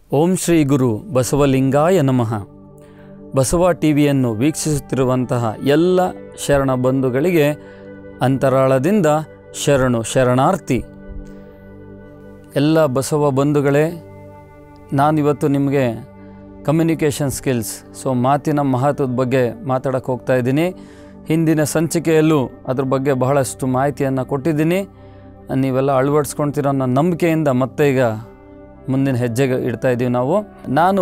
ಓಂ ಶ್ರೀ ಗುರು ಬಸವಲಿಂಗಾಯ ನಮಃ ಬಸವ ಟಿ ವಿಯನ್ನು ವೀಕ್ಷಿಸುತ್ತಿರುವಂತಹ ಎಲ್ಲ ಶರಣ ಬಂಧುಗಳಿಗೆ ಅಂತರಾಳದಿಂದ ಶರಣು ಶರಣಾರ್ಥಿ ಎಲ್ಲ ಬಸವ ಬಂಧುಗಳೇ ನಾನಿವತ್ತು ನಿಮಗೆ ಕಮ್ಯುನಿಕೇಷನ್ ಸ್ಕಿಲ್ಸ್ ಸೊ ಮಾತಿನ ಮಹತ್ವದ ಬಗ್ಗೆ ಮಾತಾಡೋಕ್ಕೆ ಹೋಗ್ತಾ ಇದ್ದೀನಿ ಹಿಂದಿನ ಸಂಚಿಕೆಯಲ್ಲೂ ಅದ್ರ ಬಗ್ಗೆ ಬಹಳಷ್ಟು ಮಾಹಿತಿಯನ್ನು ಕೊಟ್ಟಿದ್ದೀನಿ ನೀವೆಲ್ಲ ಅಳವಡಿಸ್ಕೊಳ್ತೀರೋ ಅನ್ನೋ ನಂಬಿಕೆಯಿಂದ ಮತ್ತೆ ಈಗ ಮುಂದಿನ ಹೆಜ್ಜೆಗೆ ಇಡ್ತಾ ಇದ್ದೀವಿ ನಾವು ನಾನು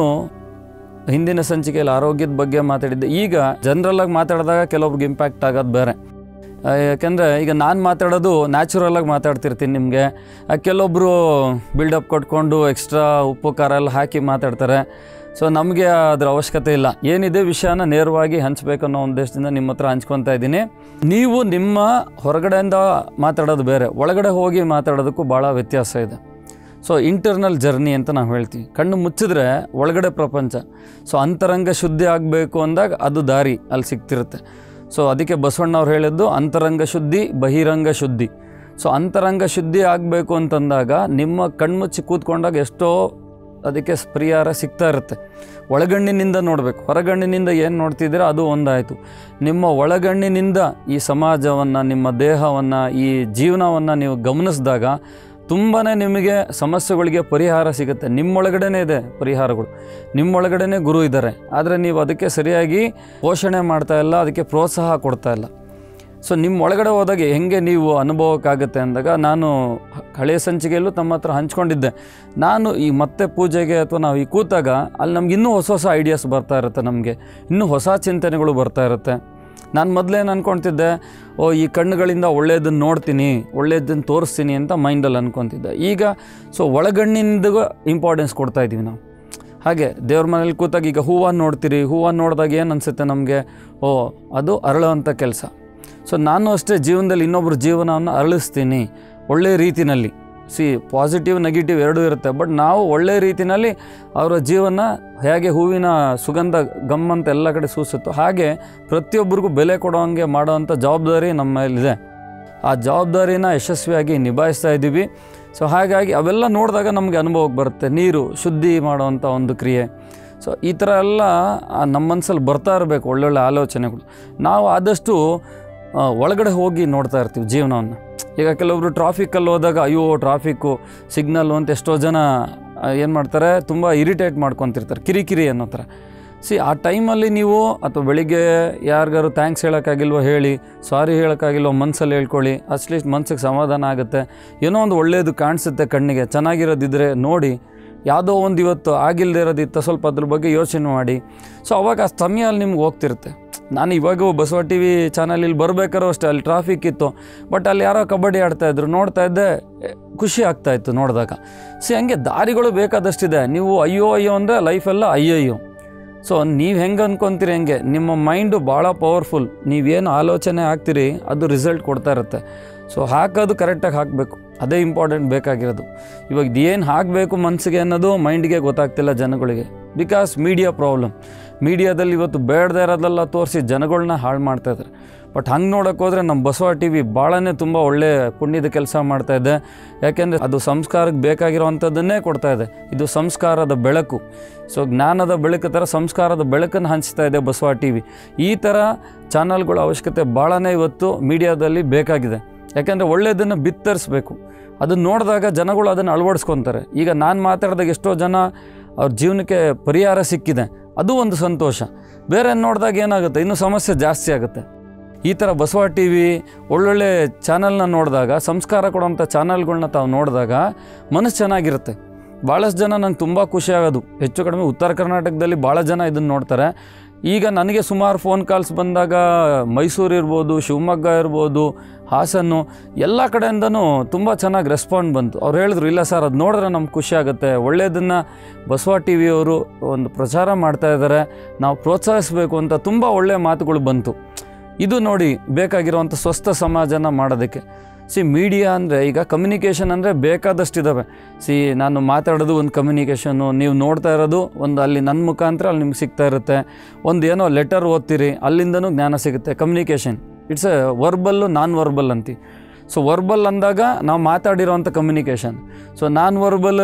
ಹಿಂದಿನ ಸಂಚಿಕೆಯಲ್ಲಿ ಆರೋಗ್ಯದ ಬಗ್ಗೆ ಮಾತಾಡಿದ್ದೆ ಈಗ ಜನರಲ್ಲಾಗಿ ಮಾತಾಡಿದಾಗ ಕೆಲವೊಬ್ರಿಗೆ ಇಂಪ್ಯಾಕ್ಟ್ ಆಗೋದು ಬೇರೆ ಆ, ಯಾಕೆಂದರೆ ಈಗ ನಾನು ಮಾತಾಡೋದು ನ್ಯಾಚುರಲಾಗಿ ಮಾತಾಡ್ತಿರ್ತೀನಿ ನಿಮಗೆ ಕೆಲವೊಬ್ಬರು ಬಿಲ್ಡಪ್ ಕೊಟ್ಕೊಂಡು ಎಕ್ಸ್ಟ್ರಾ ಉಪ್ಪು ಖಾರ ಎಲ್ಲ ಹಾಕಿ ಮಾತಾಡ್ತಾರೆ ಸೊ ನಮಗೆ ಅದರ ಅವಶ್ಯಕತೆ ಇಲ್ಲ ಏನಿದೆ ವಿಷಯನ ನೇರವಾಗಿ ಹಂಚ್ಬೇಕು ಅನ್ನೋ ಉದ್ದೇಶದಿಂದ ನಿಮ್ಮ ಹತ್ರ ಹಂಚ್ಕೊತಾ ಇದ್ದೀನಿ ನೀವು ನಿಮ್ಮ ಹೊರಗಡೆಯಿಂದ ಮಾತಾಡೋದು ಬೇರೆ ಒಳಗಡೆ ಹೋಗಿ ಮಾತಾಡೋದಕ್ಕೂ ಭಾಳ ವ್ಯತ್ಯಾಸ ಇದೆ ಸೊ ಇಂಟರ್ನಲ್ ಜರ್ನಿ ಅಂತ ನಾವು ಹೇಳ್ತೀವಿ ಕಣ್ಣು ಮುಚ್ಚಿದ್ರೆ ಒಳಗಡೆ ಪ್ರಪಂಚ ಸೊ ಅಂತರಂಗ ಶುದ್ಧಿ ಆಗಬೇಕು ಅಂದಾಗ ಅದು ದಾರಿ ಅಲ್ಲಿ ಸಿಗ್ತಿರುತ್ತೆ ಸೊ ಅದಕ್ಕೆ ಬಸವಣ್ಣವ್ರು ಹೇಳಿದ್ದು ಅಂತರಂಗ ಶುದ್ಧಿ ಬಹಿರಂಗ ಶುದ್ಧಿ ಸೊ ಅಂತರಂಗ ಶುದ್ಧಿ ಆಗಬೇಕು ಅಂತಂದಾಗ ನಿಮ್ಮ ಕಣ್ಮುಚ್ಚಿ ಕೂತ್ಕೊಂಡಾಗ ಎಷ್ಟೋ ಅದಕ್ಕೆ ಪರಿಹಾರ ಸಿಗ್ತಾ ಇರುತ್ತೆ ಒಳಗಣ್ಣಿನಿಂದ ನೋಡಬೇಕು ಹೊರಗಣ್ಣಿನಿಂದ ಏನು ನೋಡ್ತಿದ್ದೀರಾ ಅದು ಒಂದಾಯಿತು ನಿಮ್ಮ ಒಳಗಣ್ಣಿನಿಂದ ಈ ಸಮಾಜವನ್ನು ನಿಮ್ಮ ದೇಹವನ್ನು ಈ ಜೀವನವನ್ನು ನೀವು ಗಮನಿಸಿದಾಗ ತುಂಬಾ ನಿಮಗೆ ಸಮಸ್ಯೆಗಳಿಗೆ ಪರಿಹಾರ ಸಿಗುತ್ತೆ ನಿಮ್ಮೊಳಗಡೆನೇ ಇದೆ ಪರಿಹಾರಗಳು ನಿಮ್ಮೊಳಗಡೆನೇ ಗುರು ಇದ್ದಾರೆ ಆದರೆ ನೀವು ಅದಕ್ಕೆ ಸರಿಯಾಗಿ ಪೋಷಣೆ ಮಾಡ್ತಾ ಇಲ್ಲ ಅದಕ್ಕೆ ಪ್ರೋತ್ಸಾಹ ಕೊಡ್ತಾ ಇಲ್ಲ ಸೊ ನಿಮ್ಮ ಒಳಗಡೆ ಹೋದಾಗ ಹೆಂಗೆ ನೀವು ಅನುಭವಕ್ಕಾಗುತ್ತೆ ಅಂದಾಗ ನಾನು ಹ- ಹಳೆಯ ಸಂಚಿಕೆಯಲ್ಲೂ ತಮ್ಮ ಹತ್ರ ಹಂಚ್ಕೊಂಡಿದ್ದೆ ನಾನು ಈ ಮತ್ತೆ ಪೂಜೆಗೆ ಅಥವಾ ನಾವು ಈ ಕೂತಾಗ ಅಲ್ಲಿ ನಮ್ಗೆ ಇನ್ನೂ ಹೊಸ ಹೊಸ ಐಡಿಯಾಸ್ ಬರ್ತಾ ಇರುತ್ತೆ ನಮಗೆ ಇನ್ನೂ ಹೊಸ ಚಿಂತನೆಗಳು ಬರ್ತಾ ಇರುತ್ತೆ ನಾನು ಮೊದಲೇನು ಅಂದ್ಕೊಳ್ತಿದ್ದೆ ಓ ಈ ಕಣ್ಣುಗಳಿಂದ ಒಳ್ಳೆಯದನ್ನು ನೋಡ್ತೀನಿ ಒಳ್ಳೆಯದನ್ನು ತೋರಿಸ್ತೀನಿ ಅಂತ ಮೈಂಡಲ್ಲಿ ಅಂದ್ಕೊತಿದ್ದೆ ಈಗ ಸೊ ಒಳಗಣ್ಣಿಂದಿಗೂ ಇಂಪಾರ್ಟೆನ್ಸ್ ಕೊಡ್ತಾ ಇದ್ದೀವಿ ನಾವು ಹಾಗೆ ದೇವ್ರ ಮನೇಲಿ ಕೂತಾಗ ಈಗ ಹೂವನ್ನು ನೋಡ್ತೀರಿ ಹೂವನ್ನು ನೋಡಿದಾಗ ಏನು ಅನಿಸುತ್ತೆ ನಮಗೆ ಓ ಅದು ಅರಳುವಂಥ ಕೆಲಸ ಸೊ ನಾನು ಅಷ್ಟೇ ಜೀವನದಲ್ಲಿ ಇನ್ನೊಬ್ಬರ ಜೀವನವನ್ನು ಅರಳಿಸ್ತೀನಿ ಒಳ್ಳೆಯ ರೀತಿನಲ್ಲಿ ಸಿ ಪಾಸಿಟಿವ್ ನೆಗೆಟಿವ್ ಎರಡೂ ಇರುತ್ತೆ ಬಟ್ ನಾವು ಒಳ್ಳೆಯ ರೀತಿನಲ್ಲಿ ಅವರ ಜೀವನ ಹೇಗೆ ಹೂವಿನ ಸುಗಂಧ ಗಮ್ಮಂತ ಎಲ್ಲ ಕಡೆ ಸೂಸುತ್ತೋ ಹಾಗೆ ಪ್ರತಿಯೊಬ್ಬರಿಗೂ ಬೆಲೆ ಕೊಡೋಂಗೆ ಮಾಡೋವಂಥ ಜವಾಬ್ದಾರಿ ನಮ್ಮ ಮೇಲಿದೆ ಆ ಜವಾಬ್ದಾರಿನ ಯಶಸ್ವಿಯಾಗಿ ನಿಭಾಯಿಸ್ತಾ ಇದ್ದೀವಿ ಸೊ ಹಾಗಾಗಿ ಅವೆಲ್ಲ ನೋಡಿದಾಗ ನಮಗೆ ಅನುಭವಕ್ಕೆ ಬರುತ್ತೆ ನೀರು ಶುದ್ಧಿ ಮಾಡುವಂಥ ಒಂದು ಕ್ರಿಯೆ ಸೊ ಈ ಥರ ಎಲ್ಲ ಆ ನಮ್ಮ ಮನಸ್ಸಲ್ಲಿ ಬರ್ತಾ ಇರಬೇಕು ಒಳ್ಳೊಳ್ಳೆ ಆಲೋಚನೆಗಳು ನಾವು ಆದಷ್ಟು ಆ, ಒಳಗಡೆ ಹೋಗಿ ನೋಡ್ತಾ ಇರ್ತೀವಿ ಜೀವನವನ್ನು ಈಗ ಕೆಲವೊಬ್ರು ಟ್ರಾಫಿಕಲ್ಲಿ ಹೋದಾಗ ಅಯ್ಯೋ ಟ್ರಾಫಿಕ್ಕು ಸಿಗ್ನಲ್ಲು ಅಂತ ಎಷ್ಟೋ ಜನ ಏನು ಮಾಡ್ತಾರೆ ತುಂಬ ಇರಿಟೇಟ್ ಮಾಡ್ಕೊತಿರ್ತಾರೆ ಕಿರಿಕಿರಿ ಅನ್ನೋ ಥರ ಸಿ ಆ ಟೈಮಲ್ಲಿ ನೀವು ಅಥವಾ ಬೆಳಿಗ್ಗೆ ಯಾರಿಗಾರು ಥ್ಯಾಂಕ್ಸ್ ಹೇಳೋಕ್ಕಾಗಿಲ್ವೋ ಹೇಳಿ ಸಾರಿ ಹೇಳೋಕ್ಕಾಗಿಲ್ವೋ ಮನಸ್ಸಲ್ಲಿ ಹೇಳ್ಕೊಳ್ಳಿ ಅಟ್ಲೀಸ್ಟ್ ಮನ್ಸಿಗೆ ಸಮಾಧಾನ ಆಗುತ್ತೆ ಏನೋ ಒಂದು ಒಳ್ಳೆಯದು ಕಾಣಿಸುತ್ತೆ ಕಣ್ಣಿಗೆ ಚೆನ್ನಾಗಿರೋದಿದ್ರೆ ನೋಡಿ ಯಾವುದೋ ಒಂದು ಇವತ್ತು ಆಗಿಲ್ಲದೆ ಇರೋದಿತ್ತು ಸ್ವಲ್ಪ ಅದ್ರ ಬಗ್ಗೆ ಯೋಚನೆ ಮಾಡಿ ಸೊ ಅವಾಗ ಆ ಸಮಯ ನಿಮ್ಗೆ ಹೋಗ್ತಿರುತ್ತೆ ನಾನು ಇವಾಗ ಬಸವ ಟಿ ವಿ ಚಾನಲಲ್ಲಿ ಬರಬೇಕಾದ್ರೂ ಅಷ್ಟೇ ಅಲ್ಲಿ ಟ್ರಾಫಿಕ್ ಇತ್ತು ಬಟ್ ಅಲ್ಲಿ ಯಾರೋ ಕಬಡ್ಡಿ ಆಡ್ತಾಯಿದ್ರು ನೋಡ್ತಾ ಇದ್ದೆ ಎ, ಖುಷಿ ಆಗ್ತಾಯಿತ್ತು ನೋಡಿದಾಗ ಸಿ ಹಂಗೆ ದಾರಿಗಳು ಬೇಕಾದಷ್ಟಿದೆ ನೀವು ಅಯ್ಯೋ ಅಯ್ಯೋ ಅಂದರೆ ಲೈಫೆಲ್ಲ ಅಯ್ಯಯ್ಯೋ ಸೊ ನೀವು ಹೆಂಗೆ ಅನ್ಕೊತೀರಿ ಹೆಂಗೆ ನಿಮ್ಮ ಮೈಂಡು ಭಾಳ ಪವರ್ಫುಲ್ ನೀವೇನು ಆಲೋಚನೆ ಹಾಕ್ತೀರಿ ಅದು ರಿಸಲ್ಟ್ ಕೊಡ್ತಾ ಇರುತ್ತೆ ಸೊ ಹಾಕೋದು ಕರೆಕ್ಟಾಗಿ ಹಾಕಬೇಕು ಅದೇ ಇಂಪಾರ್ಟೆಂಟ್ ಬೇಕಾಗಿರೋದು ಇವಾಗ ಏನು ಹಾಕಬೇಕು ಮನಸ್ಸಿಗೆ ಅನ್ನೋದು ಮೈಂಡಿಗೆ ಗೊತ್ತಾಗ್ತಿಲ್ಲ ಜನಗಳಿಗೆ ಬಿಕಾಸ್ ಮೀಡಿಯಾ ಪ್ರಾಬ್ಲಮ್ ಮೀಡಿಯಾದಲ್ಲಿ ಇವತ್ತು ಬೇಡದೇ ಇರೋದೆಲ್ಲ ತೋರಿಸಿ ಜನಗಳನ್ನ ಹಾಳು ಮಾಡ್ತಾ ಇದ್ದಾರೆ ಬಟ್ ಹಂಗೆ ನೋಡೋಕೆ ಹೋದರೆ ನಮ್ಮ ಬಸವ ಟಿ ವಿ ಭಾಳನೇ ತುಂಬ ಒಳ್ಳೆ ಪುಣ್ಯದ ಕೆಲಸ ಮಾಡ್ತಾ ಇದೆ ಯಾಕೆಂದರೆ ಅದು ಸಂಸ್ಕಾರಕ್ಕೆ ಬೇಕಾಗಿರೋವಂಥದ್ದನ್ನೇ ಕೊಡ್ತಾ ಇದೆ ಇದು ಸಂಸ್ಕಾರದ ಬೆಳಕು ಸೊ ಜ್ಞಾನದ ಬೆಳಕು ಥರ ಸಂಸ್ಕಾರದ ಬೆಳಕನ್ನು ಹಂಚ್ತಾ ಇದೆ ಬಸವ ಟಿ ವಿ ಈ ಥರ ಚಾನಲ್ಗಳ ಅವಶ್ಯಕತೆ ಭಾಳನೇ ಇವತ್ತು ಮೀಡಿಯಾದಲ್ಲಿ ಬೇಕಾಗಿದೆ ಯಾಕೆಂದರೆ ಒಳ್ಳೆಯದನ್ನು ಬಿತ್ತರಿಸ್ಬೇಕು ಅದನ್ನು ನೋಡಿದಾಗ ಜನಗಳು ಅದನ್ನು ಅಳವಡಿಸ್ಕೊತಾರೆ ಈಗ ನಾನು ಮಾತಾಡಿದಾಗ ಎಷ್ಟೋ ಜನ ಅವ್ರ ಜೀವನಕ್ಕೆ ಪರಿಹಾರ ಸಿಕ್ಕಿದೆ ಅದು ಒಂದು ಸಂತೋಷ ಬೇರೆ ನೋಡಿದಾಗ ಏನಾಗುತ್ತೆ ಇನ್ನೂ ಸಮಸ್ಯೆ ಜಾಸ್ತಿ ಆಗುತ್ತೆ ಈ ಥರ ಬಸವ ಟಿ ವಿ ಒಳ್ಳೊಳ್ಳೆ ಚಾನಲ್ನ ನೋಡಿದಾಗ ಸಂಸ್ಕಾರ ಕೊಡೋಂಥ ಚಾನಲ್ಗಳ್ನ ತಾವು ನೋಡಿದಾಗ ಮನಸ್ಸು ಚೆನ್ನಾಗಿರುತ್ತೆ ಭಾಳಷ್ಟು ಜನ ನಂಗೆ ತುಂಬ ಖುಷಿ ಆಗೋದು ಹೆಚ್ಚು ಕಡಿಮೆ ಉತ್ತರ ಕರ್ನಾಟಕದಲ್ಲಿ ಭಾಳ ಜನ ಇದನ್ನು ನೋಡ್ತಾರೆ ಈಗ ನನಗೆ ಸುಮಾರು ಫೋನ್ ಕಾಲ್ಸ್ ಬಂದಾಗ ಮೈಸೂರು ಇರ್ಬೋದು ಶಿವಮೊಗ್ಗ ಇರ್ಬೋದು ಹಾಸನ್ನು ಎಲ್ಲ ಕಡೆಯಿಂದನೂ ತುಂಬ ಚೆನ್ನಾಗಿ ರೆಸ್ಪಾಂಡ್ ಬಂತು ಅವ್ರು ಹೇಳಿದ್ರು ಇಲ್ಲ ಸರ್ ಅದು ನೋಡಿದ್ರೆ ನಮ್ಗೆ ಖುಷಿ ಆಗುತ್ತೆ ಒಳ್ಳೆಯದನ್ನು ಬಸವ ಟಿ ವಿಯವರು ಒಂದು ಪ್ರಚಾರ ಮಾಡ್ತಾ ಇದ್ದಾರೆ ನಾವು ಪ್ರೋತ್ಸಾಹಿಸಬೇಕು ಅಂತ ತುಂಬ ಒಳ್ಳೆಯ ಮಾತುಗಳು ಬಂತು ಇದು ನೋಡಿ ಬೇಕಾಗಿರುವಂಥ ಸ್ವಸ್ಥ ಸಮಾಜನ ಮಾಡೋದಕ್ಕೆ ಸಿ ಮೀಡಿಯಾ ಅಂದರೆ ಈಗ ಕಮ್ಯುನಿಕೇಷನ್ ಅಂದರೆ ಬೇಕಾದಷ್ಟಿದ್ದಾವೆ ಸಿ ನಾನು ಮಾತಾಡೋದು ಒಂದು ಕಮ್ಯುನಿಕೇಷನ್ನು ನೀವು ನೋಡ್ತಾ ಇರೋದು ಒಂದು ಅಲ್ಲಿ ನನ್ನ ಮುಖಾಂತರ ಅಲ್ಲಿ ನಿಮ್ಗೆ ಸಿಗ್ತಾ ಇರುತ್ತೆ ಒಂದು ಏನೋ ಲೆಟರ್ ಓದ್ತೀರಿ ಅಲ್ಲಿಂದನೂ ಜ್ಞಾನ ಸಿಗುತ್ತೆ communication it's a verbal non verbal ಅಂತೀವಿ ಸೊ ವರ್ಬಲ್ ಅಂದಾಗ ನಾವು ಮಾತಾಡಿರೋವಂಥ ಕಮ್ಯುನಿಕೇಷನ್ ಸೊ ನಾನ್ ವರ್ಬಲಲ್ಲಿ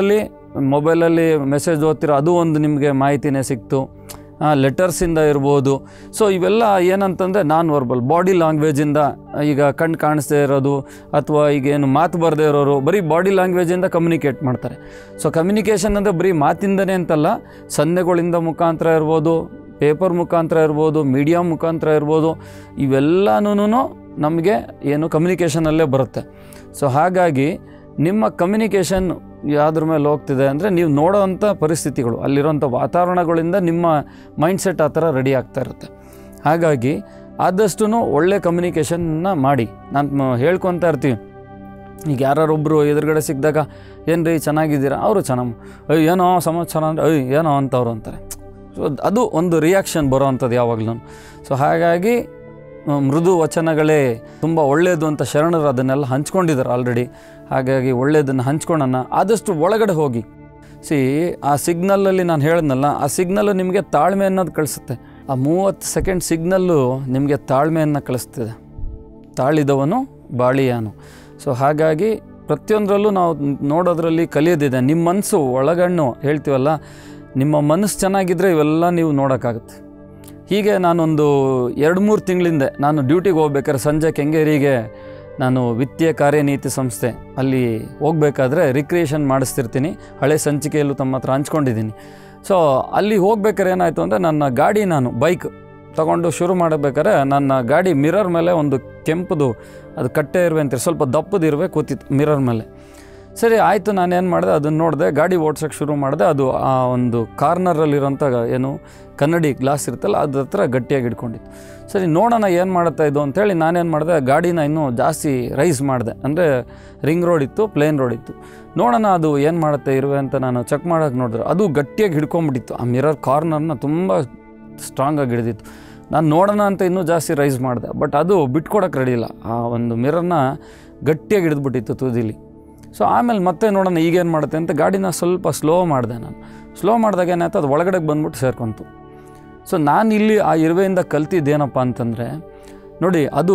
ಮೊಬೈಲಲ್ಲಿ ಮೆಸೇಜ್ ಓದ್ತಿರೋ ಅದು ಒಂದು ನಿಮಗೆ ಮಾಹಿತಿನೇ ಸಿಕ್ತು ಲೆಟರ್ಸಿಂದ ಇರ್ಬೋದು ಸೊ ಇವೆಲ್ಲ ಏನಂತಂದರೆ ನಾನ್ ವರ್ಬಲ್ ಬಾಡಿ ಲ್ಯಾಂಗ್ವೇಜಿಂದ ಈಗ ಕಣ್ಣು ಕಾಣಿಸ್ದೇ ಇರೋದು ಅಥವಾ ಈಗ ಏನು ಮಾತು ಬರದೇ ಇರೋರು ಬರೀ ಬಾಡಿ ಲ್ಯಾಂಗ್ವೇಜಿಂದ ಕಮ್ಯುನಿಕೇಟ್ ಮಾಡ್ತಾರೆ ಸೊ ಕಮ್ಯುನಿಕೇಷನ್ ಅಂದರೆ ಬರೀ ಮಾತಿಂದನೇ ಅಂತಲ್ಲ ಸನ್ನೆಗಳಿಂದ ಮುಖಾಂತರ ಇರ್ಬೋದು ಪೇಪರ್ ಮುಖಾಂತರ ಇರ್ಬೋದು ಮೀಡಿಯಾ ಮುಖಾಂತರ ಇರ್ಬೋದು ಇವೆಲ್ಲನೂ ನಮಗೆ ಏನು ಕಮ್ಯುನಿಕೇಷನಲ್ಲೇ ಬರುತ್ತೆ ಸೊ ಹಾಗಾಗಿ ನಿಮ್ಮ ಕಮ್ಯುನಿಕೇಷನ್ ಯಾವ್ದ್ರ ಮೇಲೆ ಹೋಗ್ತಿದೆ ಅಂದರೆ ನೀವು ನೋಡೋವಂಥ ಪರಿಸ್ಥಿತಿಗಳು ಅಲ್ಲಿರೋಂಥ ವಾತಾವರಣಗಳಿಂದ ನಿಮ್ಮ ಮೈಂಡ್ಸೆಟ್ ಆ ಥರ ರೆಡಿ ಆಗ್ತಾ ಇರುತ್ತೆ ಹಾಗಾಗಿ ಆದಷ್ಟು ಒಳ್ಳೆ ಕಮ್ಯುನಿಕೇಷನ್ನ ಮಾಡಿ ನಾನು ಹೇಳ್ಕೊತಾ ಇರ್ತೀವಿ ಈಗ ಯಾರೊಬ್ಬರು ಎದುರುಗಡೆ ಸಿಕ್ಕಿದಾಗ ಏನು ರೀ ಚೆನ್ನಾಗಿದ್ದೀರಾ ಅವರು ಚೆನ್ನಾಗಿ ಅಯ್ಯೋ ಏನೋ ಸಮಾಚಾರ ಅಂದರೆ ಅಯ್ಯೋ ಏನೋ ಅಂತವ್ರು ಅಂತಾರೆ ಸೊ ಅದು ಒಂದು ರಿಯಾಕ್ಷನ್ ಬರೋ ಅಂಥದ್ದು ಯಾವಾಗಲೂ ಸೊ ಹಾಗಾಗಿ ಆ, ಮೃದು ವಚನಗಳೇ ತುಂಬ ಒಳ್ಳೆಯದು ಅಂತ ಶರಣರು ಅದನ್ನೆಲ್ಲ ಹಂಚ್ಕೊಂಡಿದ್ದಾರೆ ಆಲ್ರೆಡಿ ಹಾಗಾಗಿ ಒಳ್ಳೆಯದನ್ನು ಹಂಚ್ಕೊಳ್ಳೋಣ ಆದಷ್ಟು ಒಳಗಡೆ ಹೋಗಿ ಸಿ ಆ ಸಿಗ್ನಲಲ್ಲಿ ನಾನು ಹೇಳಿದ್ನಲ್ಲ ಆ ಸಿಗ್ನಲ್ಲು ನಿಮಗೆ ತಾಳ್ಮೆ ಅನ್ನೋದು ಕಳಿಸುತ್ತೆ ಆ ಮೂವತ್ತು ಸೆಕೆಂಡ್ ಸಿಗ್ನಲ್ಲು ನಿಮಗೆ ತಾಳ್ಮೆಯನ್ನು ಕಳಿಸ್ತಿದೆ ತಾಳಿದವನು ಬಾಳಿಯಾನು ಸೊ ಹಾಗಾಗಿ ಪ್ರತಿಯೊಂದರಲ್ಲೂ ನಾವು ನೋಡೋದ್ರಲ್ಲಿ ಕಲಿಯೋದಿದೆ ನಿಮ್ಮ ಮನಸ್ಸು ಒಳಗಣ್ಣು ಹೇಳ್ತೀವಲ್ಲ ನಿಮ್ಮ ಮನಸ್ಸು ಚೆನ್ನಾಗಿದ್ದರೆ ಇವೆಲ್ಲ ನೀವು ನೋಡೋಕ್ಕಾಗುತ್ತೆ ಹೀಗೆ ನಾನೊಂದು ಎರಡು ಮೂರು ತಿಂಗಳಿಂದ ನಾನು ಡ್ಯೂಟಿಗೆ ಹೋಗ್ಬೇಕಾದ್ರೆ ಸಂಜೆ ಕೆಂಗೇರಿಗೆ ನಾನು ವಿತ್ತೀಯ ಕಾರ್ಯನೀತಿ ಸಂಸ್ಥೆ ಅಲ್ಲಿ ಹೋಗ್ಬೇಕಾದ್ರೆ ರಿಕ್ರಿಯೇಷನ್ ಮಾಡಿಸ್ತಿರ್ತೀನಿ ಹಳೆ ಸಂಚಿಕೆಯಲ್ಲೂ ತಮ್ಮ ಹತ್ರ ಹಂಚ್ಕೊಂಡಿದ್ದೀನಿ ಸೊ ಅಲ್ಲಿ ಹೋಗ್ಬೇಕಾದ್ರೆ ಏನಾಯಿತು ಅಂದರೆ ನನ್ನ ಗಾಡಿ ನಾನು ಬೈಕ್ ತಗೊಂಡು ಶುರು ಮಾಡಬೇಕಾದ್ರೆ ನನ್ನ ಗಾಡಿ ಮಿರರ್ ಮೇಲೆ ಒಂದು ಕೆಂಪುದು ಅದು ಕಟ್ಟೆ ಇರುವೆ ಅಂತೀರಿ ಸ್ವಲ್ಪ ದಪ್ಪದು ಇರುವೆ ಕೂತಿತ್ತು ಮಿರರ್ ಮೇಲೆ ಸರಿ ಆಯಿತು ನಾನೇನು ಮಾಡಿದೆ ಅದನ್ನು ನೋಡಿದೆ ಗಾಡಿ ಓಡ್ಸೋಕ್ಕೆ ಶುರು ಮಾಡಿದೆ ಅದು ಆ ಒಂದು ಕಾರ್ನರಲ್ಲಿರೋಂಥ ಏನು ಕನ್ನಡಿ ಗ್ಲಾಸ್ ಇರುತ್ತಲ್ಲ ಅದ್ರ ಹತ್ರ ಗಟ್ಟಿಯಾಗಿ ಹಿಡ್ಕೊಂಡಿತ್ತು ಸರಿ ನೋಡೋಣ ಏನು ಮಾಡುತ್ತಾ ಇದು ಅಂತೇಳಿ ನಾನೇನು ಮಾಡಿದೆ ಗಾಡಿನ ಇನ್ನೂ ಜಾಸ್ತಿ ರೈಸ್ ಮಾಡಿದೆ ಅಂದರೆ ರಿಂಗ್ ರೋಡ್ ಇತ್ತು ಪ್ಲೇನ್ ರೋಡ್ ಇತ್ತು ನೋಡೋಣ ಅದು ಏನು ಮಾಡುತ್ತೆ ಇರುವೆ ಅಂತ ನಾನು ಚೆಕ್ ಮಾಡೋಕೆ ನೋಡಿದ್ರೆ ಅದು ಗಟ್ಟಿಯಾಗಿ ಹಿಡ್ಕೊಂಬಿಟ್ಟಿತ್ತು ಆ ಮಿರರ್ ಕಾರ್ನರ್ನ ತುಂಬ ಸ್ಟ್ರಾಂಗಾಗಿ ಹಿಡಿದಿತ್ತು ನಾನು ನೋಡೋಣ ಅಂತ ಇನ್ನೂ ಜಾಸ್ತಿ ರೈಸ್ ಮಾಡಿದೆ ಬಟ್ ಅದು ಬಿಟ್ಕೊಡೋಕೆ ರೆಡಿ ಇಲ್ಲ ಆ ಒಂದು ಮಿರರ್ನ ಗಟ್ಟಿಯಾಗಿ ಹಿಡಿದ್ಬಿಟ್ಟಿತ್ತು ತುದಿಲಿ ಸೊ ಆಮೇಲೆ ಮತ್ತೆ ನೋಡೋಣ ಈಗೇನು ಮಾಡುತ್ತೆ ಅಂತ ಗಾಡಿನ ಸ್ವಲ್ಪ ಸ್ಲೋ ಮಾಡಿದೆ ನಾನು ಸ್ಲೋ ಮಾಡಿದಾಗ ಏನಾಯ್ತು ಅದು ಒಳಗಡೆ ಬಂದ್ಬಿಟ್ಟು ಸೇರ್ಕೊಂತು ಸೊ ನಾನು ಇಲ್ಲಿ ಆ ಇರುವೆಯಿಂದ ಕಲ್ತಿದ್ದೇನಪ್ಪ ಅಂತಂದರೆ ನೋಡಿ ಅದು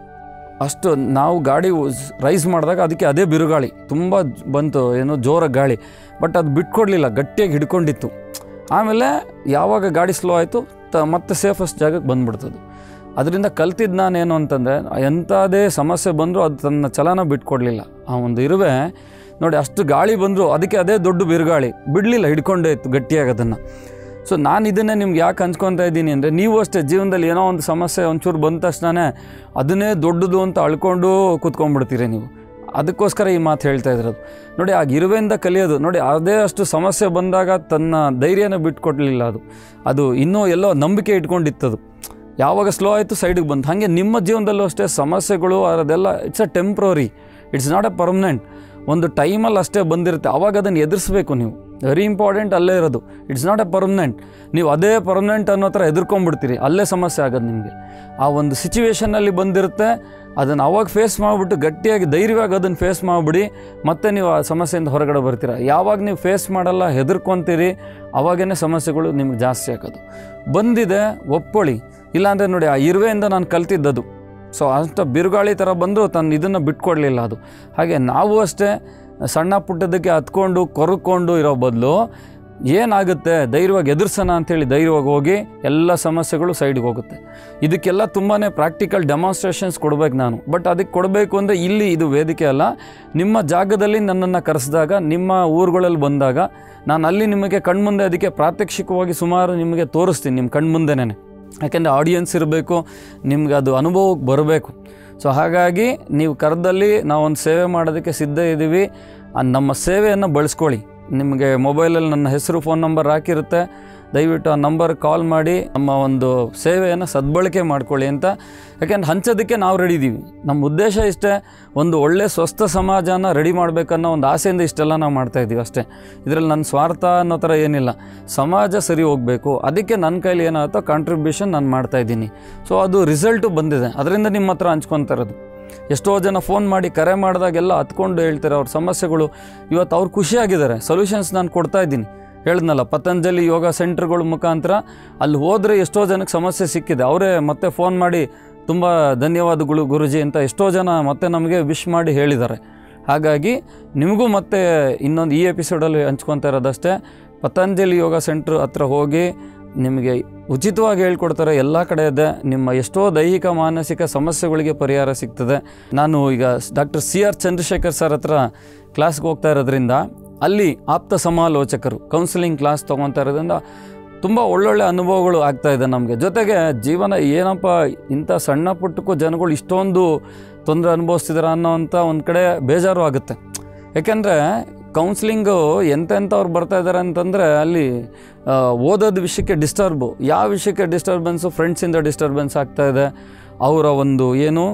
ಅಷ್ಟು ನಾವು ಗಾಡಿ ರೈಸ್ ಮಾಡಿದಾಗ ಅದಕ್ಕೆ ಅದೇ ಬಿರುಗಾಳಿ ತುಂಬ ಬಂತು ಏನೋ ಜೋರ ಗಾಳಿ ಬಟ್ ಅದು ಬಿಟ್ಕೊಡ್ಲಿಲ್ಲ ಗಟ್ಟಿಯಾಗಿ ಹಿಡ್ಕೊಂಡಿತ್ತು ಆಮೇಲೆ ಯಾವಾಗ ಗಾಡಿ ಸ್ಲೋ ಆಯಿತು ತ ಮತ್ತೆ ಸೇಫೆಸ್ಟ್ ಜಾಗಕ್ಕೆ ಬಂದ್ಬಿಡ್ತದು ಅದರಿಂದ ಕಲ್ತಿದ್ದು ನಾನೇನು ಅಂತಂದರೆ ಎಂಥದೇ ಸಮಸ್ಯೆ ಬಂದರೂ ಅದು ತನ್ನ ಚಲನ ಬಿಟ್ಕೊಡ್ಲಿಲ್ಲ ಆ ಒಂದು ಇರುವೆ ನೋಡಿ ಅಷ್ಟು ಗಾಳಿ ಬಂದರೂ ಅದಕ್ಕೆ ಅದೇ ದೊಡ್ಡ ಬಿರುಗಾಳಿ ಬಿಡಲಿಲ್ಲ ಹಿಡ್ಕೊಂಡೇ ಇತ್ತು ಗಟ್ಟಿಯಾಗಿ ಅದನ್ನು ಸೊ ನಾನು ಇದನ್ನೇ ನಿಮ್ಗೆ ಯಾಕೆ ಹಂಚ್ಕೊತಾ ಇದ್ದೀನಿ ಅಂದರೆ ನೀವು ಅಷ್ಟೇ ಜೀವನದಲ್ಲಿ ಏನೋ ಒಂದು ಸಮಸ್ಯೆ ಒಂಚೂರು ಬಂದ ತಕ್ಷಣ ಅದನ್ನೇ ದೊಡ್ಡದು ಅಂತ ಅಳ್ಕೊಂಡು ಕೂತ್ಕೊಂಡ್ಬಿಡ್ತೀರಿ ನೀವು ಅದಕ್ಕೋಸ್ಕರ ಈ ಮಾತು ಹೇಳ್ತಾ ಇದ್ರದು ನೋಡಿ ಆ ಇರುವೆಯಿಂದ ಕಲಿಯೋದು ನೋಡಿ ಅದೇ ಅಷ್ಟು ಸಮಸ್ಯೆ ಬಂದಾಗ ತನ್ನ ಧೈರ್ಯನ ಬಿಟ್ಕೊಡ್ಲಿಲ್ಲ ಅದು ಅದು ಇನ್ನೂ ಎಲ್ಲೋ ನಂಬಿಕೆ ಇಟ್ಕೊಂಡಿತ್ತದು ಯಾವಾಗ ಸ್ಲೋ ಆಯಿತು ಸೈಡಿಗೆ ಬಂತು ಹಾಗೆ ನಿಮ್ಮ ಜೀವನದಲ್ಲೂ ಅಷ್ಟೇ ಸಮಸ್ಯೆಗಳು ಅದೆಲ್ಲ it's a temporary it's not a permanent ಒಂದು ಟೈಮಲ್ಲಿ ಅಷ್ಟೇ ಬಂದಿರುತ್ತೆ ಆವಾಗ ಅದನ್ನು ಎದುರಿಸ್ಬೇಕು ನೀವು ವೆರಿ ಇಂಪಾರ್ಟೆಂಟ್ ಅಲ್ಲೇ ಇರೋದು ಇಟ್ಸ್ ನಾಟ್ ಎ ಪರ್ಮನೆಂಟ್ ನೀವು ಅದೇ ಪರ್ಮನೆಂಟ್ ಅನ್ನೋ ಥರ ಎದುರ್ಕೊಂಡ್ಬಿಡ್ತೀರಿ ಅಲ್ಲೇ ಸಮಸ್ಯೆ ಆಗೋದು ನಿಮಗೆ ಆ ಒಂದು ಸಿಚುವೇಷನಲ್ಲಿ ಬಂದಿರುತ್ತೆ ಅದನ್ನು ಅವಾಗ ಫೇಸ್ ಮಾಡಿಬಿಟ್ಟು ಗಟ್ಟಿಯಾಗಿ ಧೈರ್ಯವಾಗಿ ಅದನ್ನು ಫೇಸ್ ಮಾಡಿಬಿಡಿ ಮತ್ತೆ ನೀವು ಆ ಸಮಸ್ಯೆಯಿಂದ ಹೊರಗಡೆ ಬರ್ತೀರ ಯಾವಾಗ ನೀವು ಫೇಸ್ ಮಾಡಲ್ಲ ಹೆದರ್ಕೊಂತೀರಿ ಅವಾಗೇ ಸಮಸ್ಯೆಗಳು ನಿಮ್ಗೆ ಜಾಸ್ತಿ ಆಗೋದು ಬಂದಿದೆ ಒಪ್ಕೊಳ್ಳಿ ಇಲ್ಲಾಂದರೆ ನೋಡಿ ಆ ಇರುವೆಯಿಂದ ನಾನು ಕಲ್ತಿದ್ದದು ಸೊ ಅಷ್ಟು ಬಿರುಗಾಳಿ ಥರ ಬಂದರೂ ತನ್ನ ಇದನ್ನು ಬಿಟ್ಕೊಡ್ಲಿಲ್ಲ ಅದು ಹಾಗೆ ನಾವು ಅಷ್ಟೇ ಸಣ್ಣ ಪುಟ್ಟದಕ್ಕೆ ಹತ್ಕೊಂಡು ಕೊರಕೊಂಡು ಇರೋ ಬದಲು ಏನಾಗುತ್ತೆ ಧೈರ್ಯವಾಗಿ ಎದುರ್ಸೋಣ ಅಂಥೇಳಿ ಧೈರ್ಯವಾಗಿ ಹೋಗಿ ಎಲ್ಲ ಸಮಸ್ಯೆಗಳು ಸೈಡ್ಗೆ ಹೋಗುತ್ತೆ ಇದಕ್ಕೆಲ್ಲ ತುಂಬಾ ಪ್ರಾಕ್ಟಿಕಲ್ ಡೆಮಾನ್ಸ್ಟ್ರೇಷನ್ಸ್ ಕೊಡ್ಬೇಕು ನಾನು ಬಟ್ ಅದಕ್ಕೆ ಕೊಡಬೇಕು ಅಂದರೆ ಇಲ್ಲಿ ಇದು ವೇದಿಕೆ ಅಲ್ಲ ನಿಮ್ಮ ಜಾಗದಲ್ಲಿ ನನ್ನನ್ನು ಕರೆಸಿದಾಗ ನಿಮ್ಮ ಊರುಗಳಲ್ಲಿ ಬಂದಾಗ ನಾನು ಅಲ್ಲಿ ನಿಮಗೆ ಕಣ್ಮುಂದೆ ಅದಕ್ಕೆ ಪ್ರಾತ್ಯಕ್ಷಿಕವಾಗಿ ಸುಮಾರು ನಿಮಗೆ ತೋರಿಸ್ತೀನಿ ನಿಮ್ಮ ಕಣ್ಮುಂದೆನೇ ಯಾಕೆಂದರೆ ಆಡಿಯನ್ಸ್ ಇರಬೇಕು ನಿಮ್ಗೆ ಅದು ಅನುಭವಕ್ಕೆ ಬರಬೇಕು ಸೊ ಹಾಗಾಗಿ ನೀವು ಕರೆದಲ್ಲಿ ನಾವೊಂದು ಸೇವೆ ಮಾಡೋದಕ್ಕೆ ಸಿದ್ಧ ಇದ್ದೀವಿ ಆ ನಮ್ಮ ಸೇವೆಯನ್ನು ಬಳಸ್ಕೊಳ್ಳಿ ನಿಮಗೆ ಮೊಬೈಲಲ್ಲಿ ನನ್ನ ಹೆಸರು ಫೋನ್ ನಂಬರ್ ಹಾಕಿರುತ್ತೆ ದಯವಿಟ್ಟು ಆ ನಂಬರ್ ಕಾಲ್ ಮಾಡಿ ನಮ್ಮ ಒಂದು ಸೇವೆಯನ್ನು ಸದ್ಬಳಕೆ ಮಾಡ್ಕೊಳ್ಳಿ ಅಂತ ಯಾಕೆಂದ್ರೆ ಹಂಚೋದಕ್ಕೆ ನಾವು ರೆಡಿ ಇದ್ದೀವಿ ನಮ್ಮ ಉದ್ದೇಶ ಇಷ್ಟೇ ಒಂದು ಒಳ್ಳೆ ಸ್ವಸ್ಥ ಸಮಾಜನ ರೆಡಿ ಮಾಡಬೇಕನ್ನೋ ಒಂದು ಆಸೆಯಿಂದ ಇಷ್ಟೆಲ್ಲ ನಾವು ಮಾಡ್ತಾ ಇದ್ದೀವಿ ಅಷ್ಟೇ ಇದರಲ್ಲಿ ನನ್ನ ಸ್ವಾರ್ಥ ಅನ್ನೋ ಥರ ಏನಿಲ್ಲ ಸಮಾಜ ಸರಿ ಹೋಗಬೇಕು ಅದಕ್ಕೆ ನನ್ನ ಕೈಲಿ ಏನಾಗುತ್ತೋ ಕಾಂಟ್ರಿಬ್ಯೂಷನ್ ನಾನು ಮಾಡ್ತಾ ಇದ್ದೀನಿ ಸೊ ಅದು ರಿಸಲ್ಟು ಬಂದಿದೆ ಅದರಿಂದ ನಿಮ್ಮ ಹತ್ರ ಹಂಚ್ಕೊತಾ ಇರೋದು ಎಷ್ಟೋ ಜನ ಫೋನ್ ಮಾಡಿ ಕರೆ ಮಾಡಿದಾಗೆಲ್ಲ ಹತ್ಕೊಂಡು ಹೇಳ್ತಾರೆ ಅವ್ರ ಸಮಸ್ಯೆಗಳು ಇವತ್ತು ಅವ್ರು ಖುಷಿಯಾಗಿದ್ದಾರೆ ಸೊಲ್ಯೂಷನ್ಸ್ ನಾನು ಕೊಡ್ತಾ ಇದ್ದೀನಿ ಹೇಳಿದ್ನಲ್ಲ ಪತಂಜಲಿ ಯೋಗ ಸೆಂಟರ್ಗಳ ಮುಖಾಂತರ ಅಲ್ಲಿ ಹೋದರೆ ಎಷ್ಟೋ ಜನಕ್ಕೆ ಸಮಸ್ಯೆ ಸಿಕ್ಕಿದೆ ಅವರೇ ಮತ್ತೆ ಫೋನ್ ಮಾಡಿ ತುಂಬ ಧನ್ಯವಾದಗಳು ಗುರುಜಿ ಅಂತ ಎಷ್ಟೋ ಜನ ಮತ್ತೆ ನಮಗೆ ವಿಶ್ ಮಾಡಿ ಹೇಳಿದ್ದಾರೆ ಹಾಗಾಗಿ ನಿಮಗೂ ಮತ್ತೆ ಇನ್ನೊಂದು ಈ ಎಪಿಸೋಡಲ್ಲಿ ಹಂಚ್ಕೊತಾ ಇರೋದಷ್ಟೇ ಪತಂಜಲಿ ಯೋಗ ಸೆಂಟ್ರ್ ಹತ್ರ ಹೋಗಿ ನಿಮಗೆ ಉಚಿತವಾಗಿ ಹೇಳ್ಕೊಡ್ತಾರೆ ಎಲ್ಲ ಕಡೆ ಇದೆ ನಿಮ್ಮ ಎಷ್ಟೋ ದೈಹಿಕ ಮಾನಸಿಕ ಸಮಸ್ಯೆಗಳಿಗೆ ಪರಿಹಾರ ಸಿಗ್ತದೆ ನಾನು ಈಗ doctor C R Chandrashekar sir ಹತ್ರ ಕ್ಲಾಸ್ಗೆ ಹೋಗ್ತಾ ಇರೋದ್ರಿಂದ ಅಲ್ಲಿ ಆಪ್ತ ಸಮಾಲೋಚಕರು ಕೌನ್ಸಿಲಿಂಗ್ ಕ್ಲಾಸ್ ತೊಗೊತಾ ಇರೋದ್ರಿಂದ ತುಂಬ ಒಳ್ಳೊಳ್ಳೆ ಅನುಭವಗಳು ಆಗ್ತಾ ಇದೆ ನಮಗೆ ಜೊತೆಗೆ ಜೀವನ ಏನಪ್ಪ ಇಂಥ ಸಣ್ಣ ಪುಟ್ಟಕ್ಕೂ ಜನಗಳು ಇಷ್ಟೊಂದು ತೊಂದರೆ ಅನುಭವಿಸ್ತಿದಾರ ಅನ್ನೋವಂಥ ಒಂದು ಕಡೆ ಬೇಜಾರು ಆಗುತ್ತೆ ಯಾಕೆಂದರೆ ಕೌನ್ಸ್ಲಿಂಗು ಎಂತೆಂಥವ್ರು ಬರ್ತಾ ಇದ್ದಾರೆ ಅಂತಂದರೆ ಅಲ್ಲಿ ಆ, ಓದೋದ್ ವಿಷಯಕ್ಕೆ ಡಿಸ್ಟರ್ಬು ಯಾವ ವಿಷಯಕ್ಕೆ ಡಿಸ್ಟರ್ಬೆನ್ಸು ಫ್ರೆಂಡ್ಸಿಂದ ಡಿಸ್ಟರ್ಬೆನ್ಸ್ ಆಗ್ತಾ ಇದೆ ಅವರ ಒಂದು ಏನು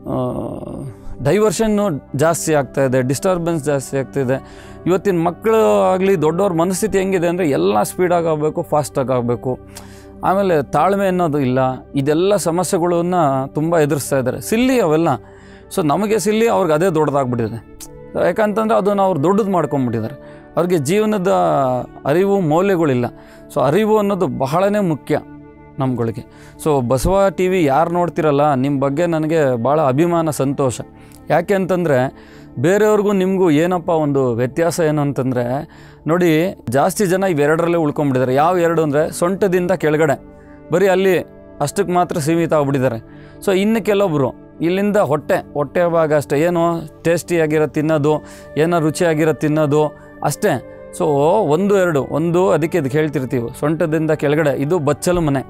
ಡೈವರ್ಷನ್ನು ಜಾಸ್ತಿ ಆಗ್ತಾ ಇದೆ ಡಿಸ್ಟರ್ಬೆನ್ಸ್ ಜಾಸ್ತಿ ಆಗ್ತಿದೆ ಇವತ್ತಿನ ಮಕ್ಕಳು ಆಗಲಿ ದೊಡ್ಡವ್ರ ಮನಸ್ಥಿತಿ ಹೆಂಗಿದೆ ಅಂದರೆ ಎಲ್ಲ ಸ್ಪೀಡಾಗಿ ಆಗಬೇಕು ಫಾಸ್ಟಾಗಿ ಆಗಬೇಕು ಆಮೇಲೆ ತಾಳ್ಮೆ ಅನ್ನೋದು ಇಲ್ಲ ಇದೆಲ್ಲ ಸಮಸ್ಯೆಗಳನ್ನ ತುಂಬ ಎದುರಿಸ್ತಾ ಇದ್ದಾರೆ ಸಿಲ್ಲಿ ಅವೆಲ್ಲ ಸೊ ನಮಗೆ ಸಿಲ್ಲಿ ಅವ್ರಿಗೆ ಅದೇ ದೊಡ್ಡದಾಗ್ಬಿಟ್ಟಿದೆ ಯಾಕಂತಂದ್ರೆ ಅದನ್ನು ಅವ್ರು ದೊಡ್ಡದು ಮಾಡ್ಕೊಂಬಿಟ್ಟಿದ್ದಾರೆ ಅವ್ರಿಗೆ ಜೀವನದ ಅರಿವು ಮೌಲ್ಯಗಳಿಲ್ಲ ಸೊ ಅರಿವು ಅನ್ನೋದು ಬಹಳನೇ ಮುಖ್ಯ ನಮ್ಗಳಿಗೆ ಸೊ ಬಸವ ಟಿ ವಿ ಯಾರು ನೋಡ್ತಿರಲ್ಲ ನಿಮ್ಮ ಬಗ್ಗೆ ನನಗೆ ಭಾಳ ಅಭಿಮಾನ ಸಂತೋಷ ಯಾಕೆ ಅಂತಂದರೆ ಬೇರೆಯವ್ರಿಗೂ ನಿಮಗೂ ಏನಪ್ಪ ಒಂದು ವ್ಯತ್ಯಾಸ ಏನು ಅಂತಂದರೆ ನೋಡಿ ಜಾಸ್ತಿ ಜನ ಇವೆರಡರಲ್ಲೇ ಉಳ್ಕೊಂಬಿಟ್ಟಿದ್ದಾರೆ ಯಾವ ಎರಡು ಅಂದರೆ ಸೊಂಟದಿಂದ ಕೆಳಗಡೆ ಬರೀ ಅಲ್ಲಿ ಅಷ್ಟಕ್ಕೆ ಮಾತ್ರ ಸೀಮಿತ ಆಗ್ಬಿಟ್ಟಿದ್ದಾರೆ ಸೊ ಇನ್ನು ಕೆಲವೊಬ್ಬರು ಇಲ್ಲಿಂದ ಹೊಟ್ಟೆ ಹೊಟ್ಟೆ ಭಾಗ ಅಷ್ಟೇ ಏನು ಟೇಸ್ಟಿಯಾಗಿರೋ ತಿನ್ನೋದು ಏನೋ ರುಚಿಯಾಗಿರೋ ತಿನ್ನೋದು ಅಷ್ಟೇ ಸೊ ಒಂದು ಎರಡು ಒಂದು ಅದಕ್ಕೆ ಇದಕ್ಕೆ ಹೇಳ್ತಿರ್ತೀವಿ ಸೊಂಟದಿಂದ ಕೆಳಗಡೆ ಇದು ಬಚ್ಚಲು ಮನೆ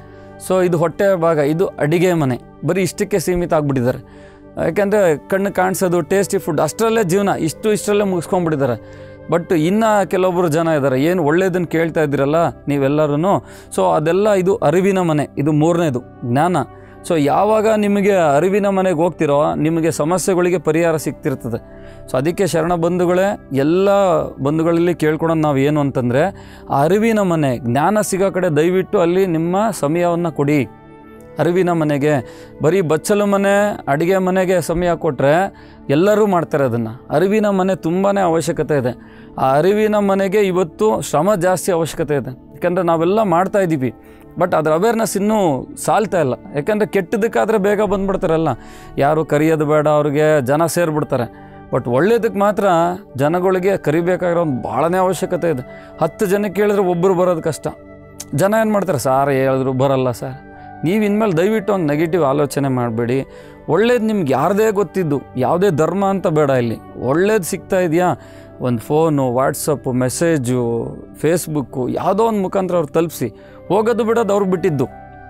ಸೊ ಇದು ಹೊಟ್ಟೆ ಭಾಗ ಇದು ಅಡಿಗೆ ಮನೆ ಬರೀ ಇಷ್ಟಕ್ಕೆ ಸೀಮಿತ ಆಗ್ಬಿಟ್ಟಿದ್ದಾರೆ ಯಾಕೆಂದರೆ ಕಣ್ಣು ಕಾಣಿಸೋದು ಟೇಸ್ಟಿ ಫುಡ್ ಅಷ್ಟರಲ್ಲೇ ಜೀವನ ಇಷ್ಟು ಇಷ್ಟರಲ್ಲೇ ಮುಗಿಸ್ಕೊಂಡ್ಬಿಟ್ಟಿದ್ದಾರೆ ಬಟ್ ಇನ್ನು ಕೆಲವೊಬ್ಬರು ಜನ ಇದ್ದಾರೆ ಏನು ಒಳ್ಳೇದನ್ನು ಕೇಳ್ತಾ ಇದ್ದೀರಲ್ಲ ನೀವೆಲ್ಲರೂ ಸೊ ಅದೆಲ್ಲ ಇದು ಅರಿವಿನ ಮನೆ ಇದು ಮೂರನೇದು ಜ್ಞಾನ ಸೊ ಯಾವಾಗ ನಿಮಗೆ ಅರಿವಿನ ಮನೆಗೆ ಹೋಗ್ತಿರೋ ನಿಮಗೆ ಸಮಸ್ಯೆಗಳಿಗೆ ಪರಿಹಾರ ಸಿಗ್ತಿರ್ತದೆ ಸೊ ಅದಕ್ಕೆ ಶರಣ ಬಂಧುಗಳೇ ಎಲ್ಲ ಬಂಧುಗಳಲ್ಲಿ ಕೇಳ್ಕೊಳೋದು ನಾವು ಏನು ಅಂತಂದರೆ ಆ ಅರಿವಿನ ಮನೆ ಜ್ಞಾನ ಸಿಗೋ ಕಡೆ ದಯವಿಟ್ಟು ಅಲ್ಲಿ ನಿಮ್ಮ ಸಮಯವನ್ನು ಕೊಡಿ ಅರಿವಿನ ಮನೆಗೆ ಬರೀ ಬಚ್ಚಲು ಮನೆ ಅಡುಗೆ ಮನೆಗೆ ಸಮಯ ಕೊಟ್ಟರೆ ಎಲ್ಲರೂ ಮಾಡ್ತಾರೆ ಅದನ್ನು ಅರಿವಿನ ಮನೆ ತುಂಬಾ ಅವಶ್ಯಕತೆ ಇದೆ ಆ ಅರಿವಿನ ಮನೆಗೆ ಇವತ್ತು ಶ್ರಮ ಜಾಸ್ತಿ ಅವಶ್ಯಕತೆ ಇದೆ ಯಾಕಂದರೆ ನಾವೆಲ್ಲ ಮಾಡ್ತಾ ಇದ್ದೀವಿ ಬಟ್ ಅದರ ಅವೇರ್ನೆಸ್ ಇನ್ನೂ ಸಾಲ್ತಾ ಇಲ್ಲ ಯಾಕಂದರೆ ಕೆಟ್ಟದಕ್ಕಾದರೆ ಬೇಗ ಬಂದ್ಬಿಡ್ತಾರಲ್ಲ ಯಾರು ಕರೆಯೋದು ಬೇಡ ಅವ್ರಿಗೆ ಜನ ಸೇರಿಬಿಡ್ತಾರೆ ಬಟ್ ಒಳ್ಳೇದಕ್ಕೆ ಮಾತ್ರ ಜನಗಳಿಗೆ ಕರಿಬೇಕಾಗಿರೋ ಒಂದು ಭಾಳನೇ ಅವಶ್ಯಕತೆ ಇದೆ ಹತ್ತು ಜನಕ್ಕೆ ಕೇಳಿದ್ರೆ ಒಬ್ಬರು ಬರೋದು ಕಷ್ಟ ಜನ ಏನು ಮಾಡ್ತಾರೆ ಸಾರ್ ಹೇಳಿದ್ರು ಬರಲ್ಲ ಸರ್ ನೀವು ಇನ್ಮೇಲೆ ದಯವಿಟ್ಟು ಒಂದು ನೆಗೆಟಿವ್ ಆಲೋಚನೆ ಮಾಡಬೇಡಿ ಒಳ್ಳೇದು ನಿಮ್ಗೆ ಯಾರದೇ ಗೊತ್ತಿದ್ದು ಯಾವುದೇ ಧರ್ಮ ಅಂತ ಬೇಡ ಇಲ್ಲಿ ಒಳ್ಳೇದು ಸಿಗ್ತಾ ಇದೆಯಾ ಒಂದು ಫೋನು ವಾಟ್ಸಪ್ಪು ಮೆಸೇಜು ಫೇಸ್ಬುಕ್ಕು ಯಾವುದೋ ಒಂದು ಮುಖಾಂತರ ಅವ್ರು ತಲುಪಿಸಿ ಹೋಗೋದು ಬಿಡೋದು ಅವ್ರು ಬಿಟ್ಟಿದ್ದು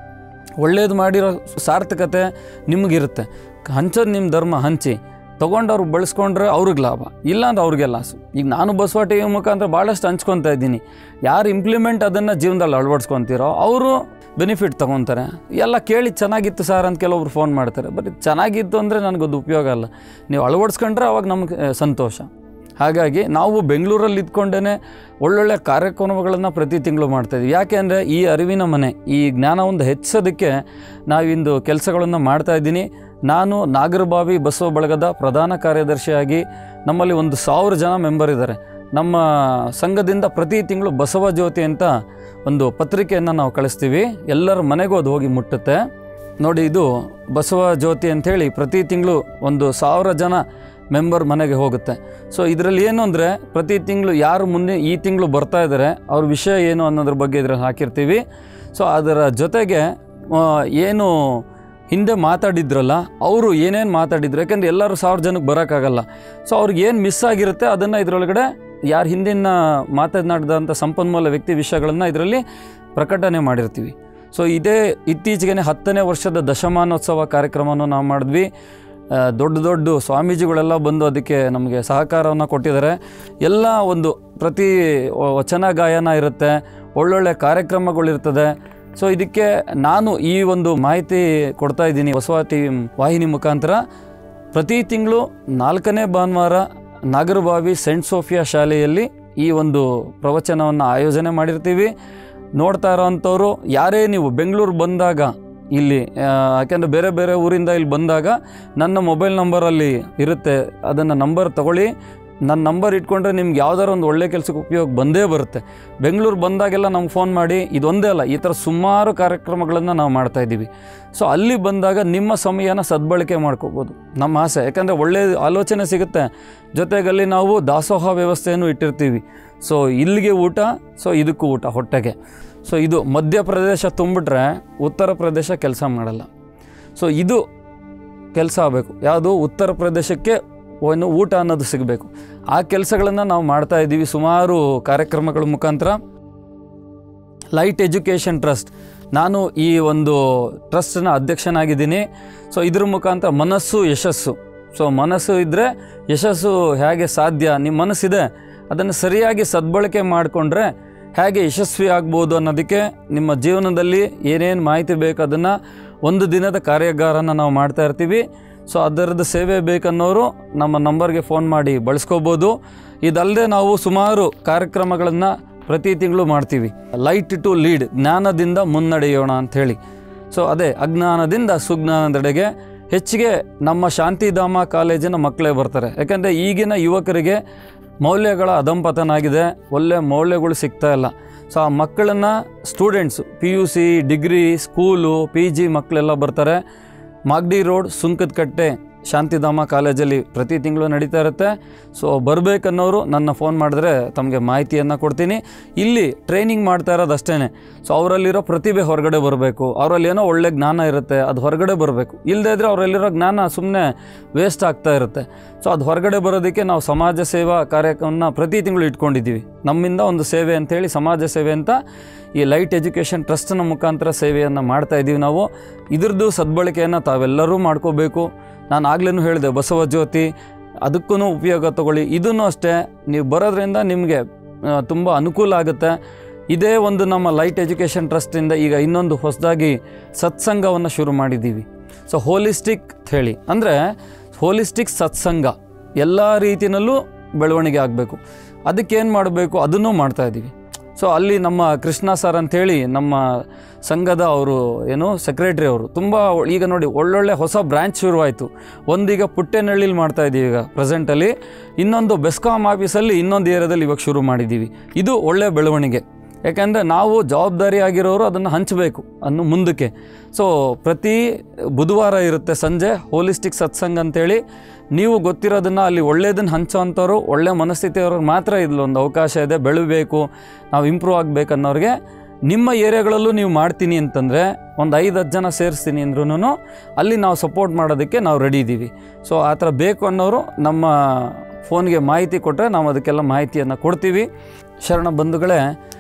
ಒಳ್ಳೇದು ಮಾಡಿರೋ ಸಾರ್ಥಕತೆ ನಿಮಗಿರುತ್ತೆ ಹಂಚೋದು ನಿಮ್ಮ ಧರ್ಮ ಹಂಚಿ ತೊಗೊಂಡು ಅವ್ರು ಬಳಸ್ಕೊಂಡ್ರೆ ಅವ್ರಿಗೆ ಲಾಭ ಇಲ್ಲಾಂದ್ರೆ ಅವ್ರಿಗೆ ಲಾಸು ಈಗ ನಾನು ಬಸವ ಟಿ ವಿ ಮುಖಾಂತರ ಭಾಳಷ್ಟು ಹಂಚ್ಕೊತಾ ಇದ್ದೀನಿ ಯಾರು ಇಂಪ್ಲಿಮೆಂಟ್ ಅದನ್ನು ಜೀವನದಲ್ಲಿ ಅಳವಡಿಸ್ಕೊತೀರೋ ಅವರು ಬೆನಿಫಿಟ್ ತೊಗೊತಾರೆ ಎಲ್ಲ ಕೇಳಿ ಚೆನ್ನಾಗಿತ್ತು ಸರ್ ಅಂತ ಕೆಲವೊಬ್ರು ಫೋನ್ ಮಾಡ್ತಾರೆ ಬಟ್ ಚೆನ್ನಾಗಿತ್ತು ಅಂದರೆ ನನಗದು ಉಪಯೋಗ ಅಲ್ಲ ನೀವು ಅಳವಡಿಸ್ಕೊಂಡ್ರೆ ಅವಾಗ ನಮಗೆ ಆ, ಸಂತೋಷ ಹಾಗಾಗಿ ನಾವು ಬೆಂಗಳೂರಲ್ಲಿ ಇದ್ಕೊಂಡೇ ಒಳ್ಳೊಳ್ಳೆ ಕಾರ್ಯಕ್ರಮಗಳನ್ನು ಪ್ರತಿ ತಿಂಗಳು ಮಾಡ್ತಾಯಿದ್ವಿ ಯಾಕೆ ಅಂದರೆ ಈ ಅರಿವಿನ ಮನೆ ಈ ಜ್ಞಾನವನ್ನು ಹೆಚ್ಚೋದಕ್ಕೆ ನಾವಿಂದು ಕೆಲಸಗಳನ್ನು ಮಾಡ್ತಾ ಇದ್ದೀನಿ ನಾನು ನಾಗರಬಾವಿ ಬಸವ ಬಳಗದ ಪ್ರಧಾನ ಕಾರ್ಯದರ್ಶಿಯಾಗಿ ನಮ್ಮಲ್ಲಿ ಒಂದು ಸಾವಿರ ಜನ ಮೆಂಬರ್ ಇದ್ದಾರೆ ನಮ್ಮ ಸಂಘದಿಂದ ಪ್ರತಿ ತಿಂಗಳು ಬಸವ ಜ್ಯೋತಿ ಅಂತ ಒಂದು ಪತ್ರಿಕೆಯನ್ನು ನಾವು ಕಳಿಸ್ತೀವಿ ಎಲ್ಲರ ಮನೆಗೂ ಅದು ಹೋಗಿ ಮುಟ್ಟುತ್ತೆ ನೋಡಿ ಇದು ಬಸವ ಜ್ಯೋತಿ ಅಂಥೇಳಿ ಪ್ರತಿ ತಿಂಗಳು ಒಂದು ಸಾವಿರ ಜನ ಮೆಂಬರ್ ಮನೆಗೆ ಹೋಗುತ್ತೆ ಸೊ ಇದರಲ್ಲಿ ಏನು ಅಂದರೆ ಪ್ರತಿ ತಿಂಗಳು ಯಾರು ಮುಂದೆ ಈ ತಿಂಗಳು ಬರ್ತಾ ಇದ್ದಾರೆ ಅವ್ರ ವಿಷಯ ಏನು ಅನ್ನೋದ್ರ ಬಗ್ಗೆ ಇದ್ರಲ್ಲಿ ಹಾಕಿರ್ತೀವಿ ಸೊ ಅದರ ಜೊತೆಗೆ ಆ, ಏನು ಹಿಂದೆ ಮಾತಾಡಿದ್ರಲ್ಲ ಅವರು ಏನೇನು ಮಾತಾಡಿದ್ರು ಯಾಕೆಂದರೆ ಎಲ್ಲರೂ ಸಾವಿರ ಜನಕ್ಕೆ ಬರೋಕ್ಕಾಗಲ್ಲ ಸೊ ಅವ್ರಿಗೆ ಏನು ಮಿಸ್ ಆಗಿರುತ್ತೆ ಅದನ್ನು ಇದರೊಳಗಡೆ ಯಾರು ಹಿಂದಿನ ಮಾತನಾಡಿದಂಥ ಸಂಪನ್ಮೂಲ ವ್ಯಕ್ತಿ ವಿಷಯಗಳನ್ನು ಇದರಲ್ಲಿ ಪ್ರಕಟಣೆ ಮಾಡಿರ್ತೀವಿ ಸೊ ಇದೇ ಇತ್ತೀಚೆಗೆ ಹತ್ತನೇ ವರ್ಷದ ದಶಮಾನೋತ್ಸವ ಕಾರ್ಯಕ್ರಮವನ್ನು ನಾವು ಮಾಡಿದ್ವಿ ಆ, ದೊಡ್ಡ ದೊಡ್ಡ ಸ್ವಾಮೀಜಿಗಳೆಲ್ಲ ಬಂದು ಅದಕ್ಕೆ ನಮಗೆ ಸಹಕಾರವನ್ನು ಕೊಟ್ಟಿದ್ದಾರೆ ಎಲ್ಲ ಒಂದು ಪ್ರತಿ ವ- ವಚನ ಗಾಯನ ಇರುತ್ತೆ ಒಳ್ಳೊಳ್ಳೆ ಕಾರ್ಯಕ್ರಮಗಳಿರ್ತದೆ ಸೊ ಇದಕ್ಕೆ ನಾನು ಈ ಒಂದು ಮಾಹಿತಿ ಕೊಡ್ತಾ ಇದ್ದೀನಿ ಬಸವ ಟಿ ವಿ ವಾಹಿನಿ ಮುಖಾಂತರ ಪ್ರತಿ ತಿಂಗಳು ನಾಲ್ಕನೇ ಭಾನುವಾರ ನಾಗರಬಾವಿ ಸೆಂಟ್ ಸೋಫಿಯಾ ಶಾಲೆಯಲ್ಲಿ ಈ ಒಂದು ಪ್ರವಚನವನ್ನು ಆಯೋಜನೆ ಮಾಡಿರ್ತೀವಿ ನೋಡ್ತಾ ಇರೋವಂಥವ್ರು ಯಾರೇ ನೀವು ಬೆಂಗಳೂರು ಬಂದಾಗ ಇಲ್ಲಿ ಆ, ಯಾಕೆಂದರೆ ಬೇರೆ ಬೇರೆ ಊರಿಂದ ಇಲ್ಲಿ ಬಂದಾಗ ನನ್ನ ಮೊಬೈಲ್ ನಂಬರಲ್ಲಿ ಇರುತ್ತೆ ಅದನ್ನು ನಂಬರ್ ತಗೊಳ್ಳಿ ನನ್ನ ನಂಬರ್ ಇಟ್ಕೊಂಡ್ರೆ ನಿಮ್ಗೆ ಯಾವ್ದಾರ ಒಂದು ಒಳ್ಳೆ ಕೆಲಸಕ್ಕೆ ಉಪಯೋಗ ಬಂದೇ ಬರುತ್ತೆ ಬೆಂಗಳೂರು ಬಂದಾಗೆಲ್ಲ ನಮ್ಗೆ ಫೋನ್ ಮಾಡಿ ಇದೊಂದೇ ಅಲ್ಲ ಈ ಥರ ಸುಮಾರು ಕಾರ್ಯಕ್ರಮಗಳನ್ನು ನಾವು ಮಾಡ್ತಾ ಇದ್ದೀವಿ ಸೊ ಅಲ್ಲಿ ಬಂದಾಗ ನಿಮ್ಮ ಸಮಯನ ಸದ್ಬಳಕೆ ಮಾಡ್ಕೋಬೋದು ನಮ್ಮ ಆಸೆ ಯಾಕಂದರೆ ಒಳ್ಳೆ ಆಲೋಚನೆ ಸಿಗುತ್ತೆ ಜೊತೆಗಲ್ಲಿ ನಾವು ದಾಸೋಹ ವ್ಯವಸ್ಥೆಯನ್ನು ಇಟ್ಟಿರ್ತೀವಿ ಸೊ ಇಲ್ಲಿಗೆ ಊಟ ಸೊ ಇದಕ್ಕೂ ಊಟ ಹೊಟ್ಟೆಗೆ ಸೊ ಇದು ಮಧ್ಯಪ್ರದೇಶ ತುಂಬಿಟ್ರೆ ಉತ್ತರ ಪ್ರದೇಶ ಕೆಲಸ ಮಾಡಲ್ಲ ಸೊ ಇದು ಕೆಲಸ ಆಗಬೇಕು ಯಾವುದು ಉತ್ತರ ಪ್ರದೇಶಕ್ಕೆ ಒಂದು ಊಟ ಅನ್ನೋದು ಸಿಗಬೇಕು ಆ ಕೆಲಸಗಳನ್ನು ನಾವು ಮಾಡ್ತಾ ಇದ್ದೀವಿ ಸುಮಾರು ಕಾರ್ಯಕ್ರಮಗಳ ಮುಖಾಂತರ ಲೈಟ್ ಎಜುಕೇಷನ್ ಟ್ರಸ್ಟ್ ನಾನು ಈ ಒಂದು ಟ್ರಸ್ಟ್ನ ಅಧ್ಯಕ್ಷನಾಗಿದ್ದೀನಿ ಸೊ ಇದ್ರ ಮುಖಾಂತರ ಮನಸ್ಸು ಯಶಸ್ಸು ಸೊ ಮನಸ್ಸು ಇದ್ದರೆ ಯಶಸ್ಸು ಹೇಗೆ ಸಾಧ್ಯ ನಿಮ್ಮ ಮನಸ್ಸಿದೆ ಅದನ್ನು ಸರಿಯಾಗಿ ಸದ್ಬಳಕೆ ಮಾಡಿಕೊಂಡ್ರೆ ಹೇಗೆ ಯಶಸ್ವಿ ಆಗ್ಬೋದು ಅನ್ನೋದಕ್ಕೆ ನಿಮ್ಮ ಜೀವನದಲ್ಲಿ ಏನೇನು ಮಾಹಿತಿ ಬೇಕು ಅದನ್ನು ಒಂದು ದಿನದ ಕಾರ್ಯಾಗಾರನ ನಾವು ಮಾಡ್ತಾ ಇರ್ತೀವಿ ಸೊ ಅದರದ್ದು ಸೇವೆ ಬೇಕನ್ನೋರು ನಮ್ಮ ನಂಬರ್ಗೆ ಫೋನ್ ಮಾಡಿ ಬಳಸ್ಕೋಬೋದು ಇದಲ್ಲದೆ ನಾವು ಸುಮಾರು ಕಾರ್ಯಕ್ರಮಗಳನ್ನು ಪ್ರತಿ ತಿಂಗಳು ಮಾಡ್ತೀವಿ ಲೈಟ್ ಟು ಲೀಡ್ ಜ್ಞಾನದಿಂದ ಮುನ್ನಡೆಯೋಣ ಅಂಥೇಳಿ ಸೊ ಅದೇ ಅಜ್ಞಾನದಿಂದ ಸುಜ್ಞಾನದೆಡೆಗೆ ಹೆಚ್ಚಿಗೆ ನಮ್ಮ ಶಾಂತಿಧಾಮ ಕಾಲೇಜಿನ ಮಕ್ಕಳೇ ಬರ್ತಾರೆ ಯಾಕಂದರೆ ಈಗಿನ ಯುವಕರಿಗೆ ಮೌಲ್ಯಗಳ ಅಧಂಪತನ ಆಗಿದೆ ಒಳ್ಳೆ ಮೌಲ್ಯಗಳು ಸಿಗ್ತಾ ಇಲ್ಲ ಸೊ ಆ ಮಕ್ಕಳನ್ನು students P U C degree school P G ಮಕ್ಕಳೆಲ್ಲ ಬರ್ತಾರೆ ಮಾಗ್ಡಿ ರೋಡ್ ಸುಂಕದಕಟ್ಟೆ ಶಾಂತಿಧಾಮ ಕಾಲೇಜಲ್ಲಿ ಪ್ರತಿ ತಿಂಗಳು ನಡೀತಾ ಇರುತ್ತೆ ಸೊ ಬರಬೇಕನ್ನೋರು ನನ್ನ ಫೋನ್ ಮಾಡಿದ್ರೆ ತಮಗೆ ಮಾಹಿತಿಯನ್ನು ಕೊಡ್ತೀನಿ ಇಲ್ಲಿ ಟ್ರೈನಿಂಗ್ ಮಾಡ್ತಾ ಇರೋದು ಅಷ್ಟೇ ಸೊ ಅವರಲ್ಲಿರೋ ಪ್ರತಿಭೆ ಹೊರಗಡೆ ಬರಬೇಕು ಅವರಲ್ಲಿ ಏನೋ ಒಳ್ಳೆ ಜ್ಞಾನ ಇರುತ್ತೆ ಅದು ಹೊರಗಡೆ ಬರಬೇಕು ಇಲ್ಲದೇ ಇದ್ದರೆ ಅವರಲ್ಲಿರೋ ಜ್ಞಾನ ಸುಮ್ಮನೆ ವೇಸ್ಟ್ ಆಗ್ತಾ ಇರುತ್ತೆ ಸೊ ಅದು ಹೊರಗಡೆ ಬರೋದಕ್ಕೆ ನಾವು ಸಮಾಜ ಸೇವಾ ಕಾರ್ಯಕ್ರಮನ ಪ್ರತಿ ತಿಂಗಳು ಇಟ್ಕೊಂಡಿದ್ದೀವಿ ನಮ್ಮಿಂದ ಒಂದು ಸೇವೆ ಅಂತೇಳಿ ಸಮಾಜ ಸೇವೆ ಅಂತ ಈ ಲೈಟ್ ಎಜುಕೇಷನ್ ಟ್ರಸ್ಟ್ನ ಮುಖಾಂತರ ಸೇವೆಯನ್ನು ಮಾಡ್ತಾ ಇದ್ದೀವಿ ನಾವು ಇದ್ರದ್ದು ಸದ್ಬಳಕೆಯನ್ನು ತಾವೆಲ್ಲರೂ ಮಾಡ್ಕೋಬೇಕು ನಾನು ಆಗ್ಲೂ ಹೇಳಿದೆ ಬಸವ ಜ್ಯೋತಿ ಅದಕ್ಕೂ ಉಪಯೋಗ ತಗೊಳ್ಳಿ ಇದನ್ನು ಅಷ್ಟೇ ನೀವು ಬರೋದ್ರಿಂದ ನಿಮಗೆ ತುಂಬ ಅನುಕೂಲ ಆಗುತ್ತೆ ಇದೇ ಒಂದು ನಮ್ಮ ಲೈಟ್ ಎಜುಕೇಷನ್ ಟ್ರಸ್ಟಿಂದ ಈಗ ಇನ್ನೊಂದು ಹೊಸದಾಗಿ ಸತ್ಸಂಗವನ್ನು ಶುರು ಮಾಡಿದ್ದೀವಿ ಸೊ ಹೋಲಿಸ್ಟಿಕ್ ಹೇಳಿ ಅಂದರೆ ಹೋಲಿಸ್ಟಿಕ್ ಸತ್ಸಂಗ ಎಲ್ಲ ರೀತಿಯಲ್ಲೂ ಬೆಳವಣಿಗೆ ಆಗಬೇಕು ಅದಕ್ಕೇನು ಮಾಡಬೇಕು ಅದನ್ನೂ ಮಾಡ್ತಾ ಇದ್ದೀವಿ ಸೊ ಅಲ್ಲಿ ನಮ್ಮ ಕೃಷ್ಣ ಸರ್ ಅಂಥೇಳಿ ನಮ್ಮ ಸಂಘದ ಅವರು ಏನು ಸೆಕ್ರೆಟ್ರಿ ಅವರು ತುಂಬ ಈಗ ನೋಡಿ ಒಳ್ಳೊಳ್ಳೆ ಹೊಸ ಬ್ರ್ಯಾಂಚ್ ಶುರುವಾಯಿತು ಒಂದೀಗ ಪುಟ್ಟೆನಹಳ್ಳಿಲಿ ಮಾಡ್ತಾ ಇದ್ದೀವಿ ಈಗ ಪ್ರೆಸೆಂಟಲ್ಲಿ ಇನ್ನೊಂದು ಬೆಸ್ಕಾಮ್ ಆಫೀಸಲ್ಲಿ ಇನ್ನೊಂದು ಏರಿಯಾದಲ್ಲಿ ಇವಾಗ ಶುರು ಮಾಡಿದ್ದೀವಿ ಇದು ಒಳ್ಳೆಯ ಬೆಳವಣಿಗೆ ಯಾಕೆಂದರೆ ನಾವು ಜವಾಬ್ದಾರಿ ಆಗಿರೋರು ಅದನ್ನು ಹಂಚಬೇಕು ಅನ್ನು ಮುಂದಕ್ಕೆ ಸೊ ಪ್ರತಿ ಬುಧವಾರ ಇರುತ್ತೆ ಸಂಜೆ ಹೋಲಿಸ್ಟಿಕ್ ಸತ್ಸಂಗ ಅಂತೇಳಿ ನೀವು ಗೊತ್ತಿರೋದನ್ನು ಅಲ್ಲಿ ಒಳ್ಳೇದನ್ನು ಹಂಚೋವಂಥವ್ರು ಒಳ್ಳೆ ಮನಸ್ಥಿತಿಯವ್ರಿಗೆ ಮಾತ್ರ ಇಲ್ಲೊಂದು ಅವಕಾಶ ಇದೆ ಬೆಳಿಬೇಕು ನಾವು ಇಂಪ್ರೂವ್ ಆಗಬೇಕನ್ನೋರಿಗೆ ನಿಮ್ಮ ಏರಿಯಾಗಳಲ್ಲೂ ನೀವು ಮಾಡ್ತೀನಿ ಅಂತಂದರೆ ಒಂದು ಐದು ಹತ್ತು ಜನ ಸೇರಿಸ್ತೀನಿ ಅಂದ್ರೂ ಅಲ್ಲಿ ನಾವು ಸಪೋರ್ಟ್ ಮಾಡೋದಕ್ಕೆ ನಾವು ರೆಡಿ ಇದ್ದೀವಿ ಸೊ ಆ ಥರ ಬೇಕು ಅನ್ನೋರು ನಮ್ಮ ಫೋನ್ಗೆ ಮಾಹಿತಿ ಕೊಟ್ಟರೆ ನಾವು ಅದಕ್ಕೆಲ್ಲ ಮಾಹಿತಿಯನ್ನು ಕೊಡ್ತೀವಿ ಶರಣ ಬಂಧುಗಳೇ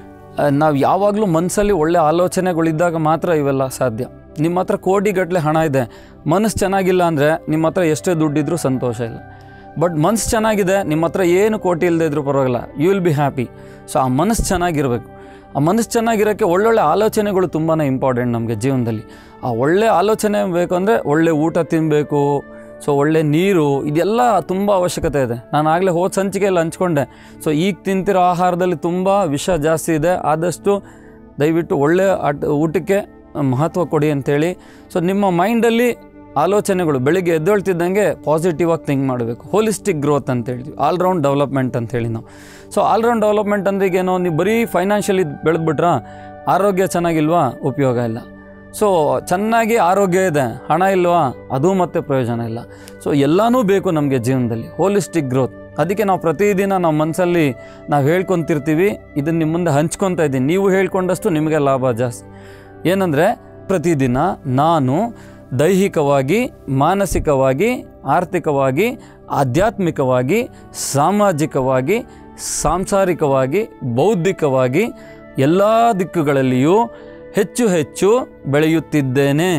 ನಾವು ಯಾವಾಗಲೂ ಮನಸ್ಸಲ್ಲಿ ಒಳ್ಳೆ ಆಲೋಚನೆಗಳಿದ್ದಾಗ ಮಾತ್ರ ಇವೆಲ್ಲ ಸಾಧ್ಯ ನಿಮ್ಮ ಹತ್ರ ಕೋಟಿಗಟ್ಟಲೆ ಹಣ ಇದೆ ಮನಸ್ಸು ಚೆನ್ನಾಗಿಲ್ಲ ಅಂದರೆ ನಿಮ್ಮ ಹತ್ರ ಎಷ್ಟೇ ದುಡ್ಡಿದ್ರೂ ಸಂತೋಷ ಇಲ್ಲ ಬಟ್ ಮನಸ್ಸು ಚೆನ್ನಾಗಿದೆ ನಿಮ್ಮ ಹತ್ರ ಏನು ಕೋಟಿ ಇಲ್ಲದೆ ಇದ್ರೂ ಪರವಾಗಿಲ್ಲ you will be happy so ಆ ಮನಸ್ಸು ಚೆನ್ನಾಗಿರಬೇಕು ಆ ಮನಸ್ಸು ಚೆನ್ನಾಗಿರೋಕ್ಕೆ ಒಳ್ಳೊಳ್ಳೆ ಆಲೋಚನೆಗಳು ತುಂಬಾ ಇಂಪಾರ್ಟೆಂಟ್ ನಮಗೆ ಜೀವನದಲ್ಲಿ ಆ ಒಳ್ಳೆ ಆಲೋಚನೆ ಬೇಕು ಅಂದರೆ ಒಳ್ಳೆ ಊಟ ತಿನ್ನಬೇಕು ಸೊ ಒಳ್ಳೆ ನೀರು ಇದೆಲ್ಲ ತುಂಬ ಅವಶ್ಯಕತೆ ಇದೆ ನಾನು ಆಗಲೇ ಹೋದ ಸಂಚಿಕೆಯಲ್ಲಿ ಹಂಚ್ಕೊಂಡೆ ಸೊ ಈಗ ತಿಂತಿರೋ ಆಹಾರದಲ್ಲಿ ತುಂಬ ವಿಷ ಜಾಸ್ತಿ ಇದೆ ಆದಷ್ಟು ದಯವಿಟ್ಟು ಒಳ್ಳೆ ಆಟ ಊಟಕ್ಕೆ ಮಹತ್ವ ಕೊಡಿ ಅಂತೇಳಿ ಸೊ ನಿಮ್ಮ ಮೈಂಡಲ್ಲಿ ಆಲೋಚನೆಗಳು ಬೆಳಿಗ್ಗೆ ಎದ್ದೇಳ್ತಿದ್ದಂಗೆ ಪಾಸಿಟಿವ್ ಆಗಿ ಥಿಂಕ್ ಮಾಡಬೇಕು ಹೋಲಿಸ್ಟಿಕ್ ಗ್ರೋತ್ ಅಂತ ಹೇಳ್ತೀವಿ ಆಲ್ರೌಂಡ್ ಡೆವಲಪ್ಮೆಂಟ್ ಅಂತ ಹೇಳಿ ನಾವು ಸೊ ಆಲ್ರೌಂಡ್ ಡೆವಲಪ್ಮೆಂಟ್ ಅಂದ್ರೆ ಈಗೇನೋ ನೀವು ಬರೀ ಫೈನಾನ್ಷಿಯಲಿ ಬೆಳೆದ್ಬಿಟ್ರಾ ಆರೋಗ್ಯ ಚೆನ್ನಾಗಿಲ್ವಾ ಉಪಯೋಗ ಇಲ್ಲ ಸೊ ಚೆನ್ನಾಗಿ ಆರೋಗ್ಯ ಇದೆ ಹಣ ಇಲ್ವಾ ಅದು ಮತ್ತೆ ಪ್ರಯೋಜನ ಇಲ್ಲ ಸೊ ಎಲ್ಲನೂ ಬೇಕು ನಮಗೆ ಜೀವನದಲ್ಲಿ ಹೋಲಿಸ್ಟಿಕ್ ಗ್ರೋತ್ ಅದಕ್ಕೆ ನಾವು ಪ್ರತಿದಿನ ನಾವು ಮನಸ್ಸಲ್ಲಿ ನಾವು ಹೇಳ್ಕೊತಿರ್ತೀವಿ ಇದನ್ನು ನಿಮ್ಮ ಮುಂದೆ ಹಂಚ್ಕೊತಾ ಇದ್ದೀನಿ ನೀವು ಹೇಳ್ಕೊಂಡಷ್ಟು ನಿಮಗೆ ಲಾಭ ಜಾಸ್ತಿ ಏನಂದರೆ ಪ್ರತಿದಿನ ನಾನು ದೈಹಿಕವಾಗಿ ಮಾನಸಿಕವಾಗಿ ಆರ್ಥಿಕವಾಗಿ ಆಧ್ಯಾತ್ಮಿಕವಾಗಿ ಸಾಮಾಜಿಕವಾಗಿ ಸಾಂಸಾರಿಕವಾಗಿ ಬೌದ್ಧಿಕವಾಗಿ ಎಲ್ಲ ದಿಕ್ಕುಗಳಲ್ಲಿಯೂ ಹೆಚ್ಚು ಹೆಚ್ಚು ಬೆಳೆಯುತ್ತಿದ್ದೇನೆ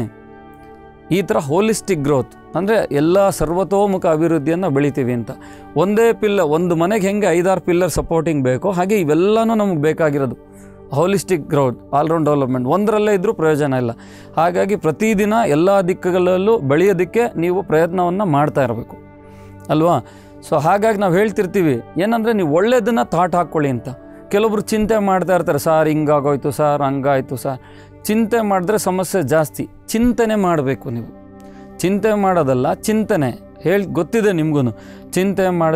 ಈ ಥರ ಹೋಲಿಸ್ಟಿಕ್ ಗ್ರೋತ್ ಅಂದರೆ ಎಲ್ಲ ಸರ್ವತೋಮುಖ ಅಭಿವೃದ್ಧಿಯನ್ನು ಬೆಳಿತೀವಿ ಅಂತ ಒಂದೇ ಪಿಲ್ಲ ಒಂದು ಮನೆಗೆ ಹೆಂಗೆ ಐದಾರು ಪಿಲ್ಲರ್ ಸಪೋರ್ಟಿಂಗ್ ಬೇಕೋ ಹಾಗೆ ಇವೆಲ್ಲನೂ ನಮಗೆ ಬೇಕಾಗಿರೋದು ಹೋಲಿಸ್ಟಿಕ್ ಗ್ರೋತ್ ಆಲ್ರೌಂಡ್ ಡೆವಲಪ್ಮೆಂಟ್ ಒಂದರಲ್ಲೇ ಇದ್ದರೂ ಪ್ರಯೋಜನ ಇಲ್ಲ ಹಾಗಾಗಿ ಪ್ರತಿದಿನ ಎಲ್ಲ ದಿಕ್ಕುಗಳಲ್ಲೂ ಬೆಳೆಯೋದಕ್ಕೆ ನೀವು ಪ್ರಯತ್ನವನ್ನು ಮಾಡ್ತಾ ಇರಬೇಕು ಅಲ್ವಾ ಸೊ ಹಾಗಾಗಿ ನಾವು ಹೇಳ್ತಿರ್ತೀವಿ ಏನಂದರೆ ನೀವು ಒಳ್ಳೆಯದನ್ನು ಥಾಟ್ ಹಾಕ್ಕೊಳ್ಳಿ ಅಂತ ಕೆಲವೊಬ್ರು ಚಿಂತೆ ಮಾಡ್ತಾ ಇರ್ತಾರೆ ಸರ್ ಹಿಂಗಾಗೋಯ್ತು ಸರ್ ಹಂಗಾಯ್ತು ಸರ್ ಚಿಂತೆ ಮಾಡಿದ್ರೆ ಸಮಸ್ಯೆ ಜಾಸ್ತಿ ಚಿಂತನೆ ಮಾಡಬೇಕು ನೀವು ಚಿಂತೆ ಮಾಡೋದಲ್ಲ ಚಿಂತನೆ ಹೇಳಿ ಗೊತ್ತಿದೆ ನಿಮಗೂ ಚಿಂತೆ ಮಾಡಿದ್ರೆ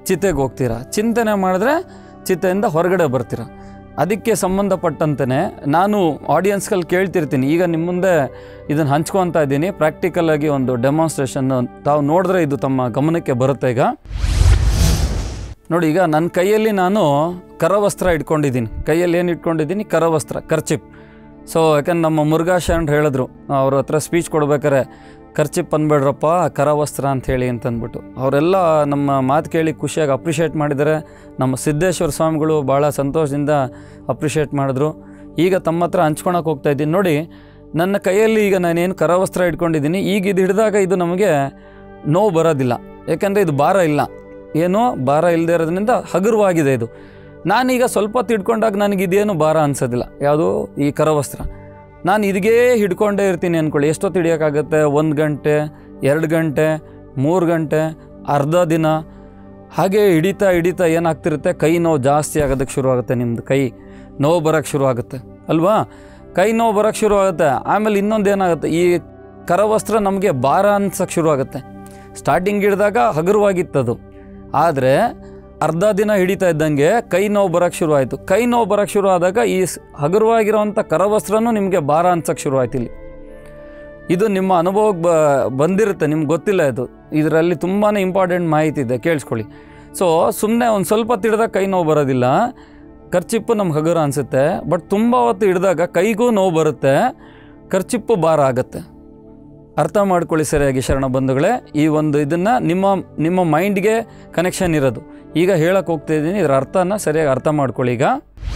ಚಿತೆಗೆ ಹೋಗ್ತೀರಾ ಚಿಂತನೆ ಮಾಡಿದ್ರೆ ಚಿತೆಯಿಂದ ಹೊರಗಡೆ ಬರ್ತೀರಾ ಅದಕ್ಕೆ ಸಂಬಂಧಪಟ್ಟಂತೆ ನಾನು ಆಡಿಯನ್ಸ್ಗಳು ಕೇಳ್ತಿರ್ತೀನಿ ಈಗ ನಿಮ್ಮ ಮುಂದೆ ಇದನ್ನು ಹಂಚ್ಕೊತಾ ಇದ್ದೀನಿ ಪ್ರಾಕ್ಟಿಕಲಾಗಿ ಒಂದು ಡೆಮಾನ್ಸ್ಟ್ರೇಷನ್ ತಾವು ನೋಡಿದ್ರೆ ಇದು ತಮ್ಮ ಗಮನಕ್ಕೆ ಬರುತ್ತೆ ಈಗ ನೋಡಿ ಈಗ ನನ್ನ ಕೈಯಲ್ಲಿ ನಾನು ಕರವಸ್ತ್ರ ಇಟ್ಕೊಂಡಿದ್ದೀನಿ ಕೈಯಲ್ಲಿ ಏನು ಇಟ್ಕೊಂಡಿದ್ದೀನಿ ಕರವಸ್ತ್ರ ಖರ್ಚಿಪ್ ಸೊ ಯಾಕಂದ್ರೆ ನಮ್ಮ ಮುರುಘಾ ಶರಣರು ಹೇಳಿದ್ರು ಅವ್ರ ಹತ್ರ ಸ್ಪೀಚ್ ಕೊಡ್ಬೇಕಾರೆ ಖರ್ಚಿಪ್ ಅಂದ್ಬೇಡ್ರಪ್ಪ ಕರವಸ್ತ್ರ ಅಂತ ಹೇಳಿ ಅಂತಂದ್ಬಿಟ್ಟು ಅವರೆಲ್ಲ ನಮ್ಮ ಮಾತು ಕೇಳಿ ಖುಷಿಯಾಗಿ ಅಪ್ರಿಷಿಯೇಟ್ ಮಾಡಿದ್ದಾರೆ ನಮ್ಮ ಸಿದ್ದೇಶ್ವರ ಸ್ವಾಮಿಗಳು ಭಾಳ ಸಂತೋಷದಿಂದ ಅಪ್ರಿಷಿಯೇಟ್ ಮಾಡಿದ್ರು ಈಗ ತಮ್ಮ ಹತ್ರ ಹಂಚ್ಕೊಳಕ್ಕೆ ಹೋಗ್ತಾ ಇದ್ದೀನಿ ನೋಡಿ ನನ್ನ ಕೈಯಲ್ಲಿ ಈಗ ನಾನೇನು ಕರವಸ್ತ್ರ ಇಟ್ಕೊಂಡಿದ್ದೀನಿ ಈಗ ಇದು ಹಿಡಿದಾಗ ಇದು ನಮಗೆ ನೋವು ಬರೋದಿಲ್ಲ ಯಾಕೆಂದರೆ ಇದು ಭಾರ ಇಲ್ಲ ಏನೋ ಭಾರ ಇಲ್ಲದೆ ಇರೋದ್ರಿಂದ ಹಗುರವಾಗಿದೆ ಇದು ನಾನೀಗ ಸ್ವಲ್ಪ ಹೊತ್ತು ಹಿಡ್ಕೊಂಡಾಗ ನನಗೆ ಇದೇನು ಭಾರ ಅನ್ಸೋದಿಲ್ಲ ಯಾವುದು ಈ ಕರವಸ್ತ್ರ ನಾನು ಇದಿಗೇ ಹಿಡ್ಕೊಂಡೇ ಇರ್ತೀನಿ ಅಂದ್ಕೊಳ್ಳಿ ಎಷ್ಟೊತ್ತು ಹಿಡಿಯೋಕ್ಕಾಗುತ್ತೆ ಒಂದು ಗಂಟೆ ಎರಡು ಗಂಟೆ ಮೂರು ಗಂಟೆ ಅರ್ಧ ದಿನ ಹಾಗೆ ಹಿಡಿತಾ ಹಿಡಿತಾ ಏನಾಗ್ತಿರುತ್ತೆ ಕೈ ನೋವು ಜಾಸ್ತಿ ಆಗೋದಕ್ಕೆ ಶುರು ಆಗುತ್ತೆ ನಿಮ್ಮದು ಕೈ ನೋವು ಬರೋಕ್ಕೆ ಶುರು ಆಗುತ್ತೆ ಅಲ್ವಾ ಕೈ ನೋವು ಬರೋಕ್ಕೆ ಶುರು ಆಗುತ್ತೆ ಆಮೇಲೆ ಇನ್ನೊಂದು ಏನಾಗುತ್ತೆ ಈ ಕರವಸ್ತ್ರ ನಮಗೆ ಭಾರ ಅನ್ಸೋಕ್ಕೆ ಶುರು ಆಗುತ್ತೆ ಸ್ಟಾರ್ಟಿಂಗ್ ಹಿಡಿದಾಗ ಹಗುರವಾಗಿತ್ತದು ಆದರೆ ಅರ್ಧ ದಿನ ಹಿಡಿತಾ ಇದ್ದಂಗೆ ಕೈ ನೋವು ಬರೋಕ್ಕೆ ಶುರು ಆಯಿತು ಕೈ ನೋವು ಬರೋಕ್ಕೆ ಶುರು ಆದಾಗ ಈ ಸ್- ಹಗುರವಾಗಿರೋವಂಥ ಕರವಸ್ತ್ರನೂ ನಿಮಗೆ ಭಾರ ಅನ್ಸೋಕ್ಕೆ ಶುರು ಆಯ್ತು ಇಲ್ಲಿ ಇದು ನಿಮ್ಮ ಅನುಭವಕ್ಕೆ ಬ ಬಂದಿರುತ್ತೆ ನಿಮ್ಗೆ ಗೊತ್ತಿಲ್ಲ ಇದು ಇದರಲ್ಲಿ ತುಂಬಾ ಇಂಪಾರ್ಟೆಂಟ್ ಮಾಹಿತಿ ಇದೆ ಕೇಳಿಸ್ಕೊಳ್ಳಿ ಸೊ ಸುಮ್ಮನೆ ಒಂದು ಸ್ವಲ್ಪ ಹಿಡ್ದಾಗ ಕೈ ನೋವು ಬರೋದಿಲ್ಲ ಖರ್ಚಿಪ್ಪು ನಮ್ಗೆ ಹಗುರ ಅನಿಸುತ್ತೆ ಬಟ್ ತುಂಬ ಹೊತ್ತು ಹಿಡಿದಾಗ ಕೈಗೂ ನೋವು ಬರುತ್ತೆ ಖರ್ಚಿಪ್ಪು ಭಾರ ಆಗುತ್ತೆ ಅರ್ಥ ಮಾಡ್ಕೊಳ್ಳಿ ಸರಿಯಾಗಿ ಶರಣ ಬಂಧುಗಳೇ ಈ ಒಂದು ಇದನ್ನು ನಿಮ್ಮ ನಿಮ್ಮ ಮೈಂಡ್ಗೆ ಕನೆಕ್ಷನ್ ಇರೋದು ಈಗ ಹೇಳಕ್ಕೆ ಹೋಗ್ತಾ ಇದ್ದೀನಿ ಇದರ ಅರ್ಥನ ಸರಿಯಾಗಿ ಅರ್ಥ ಮಾಡ್ಕೊಳ್ಳಿ ಈಗ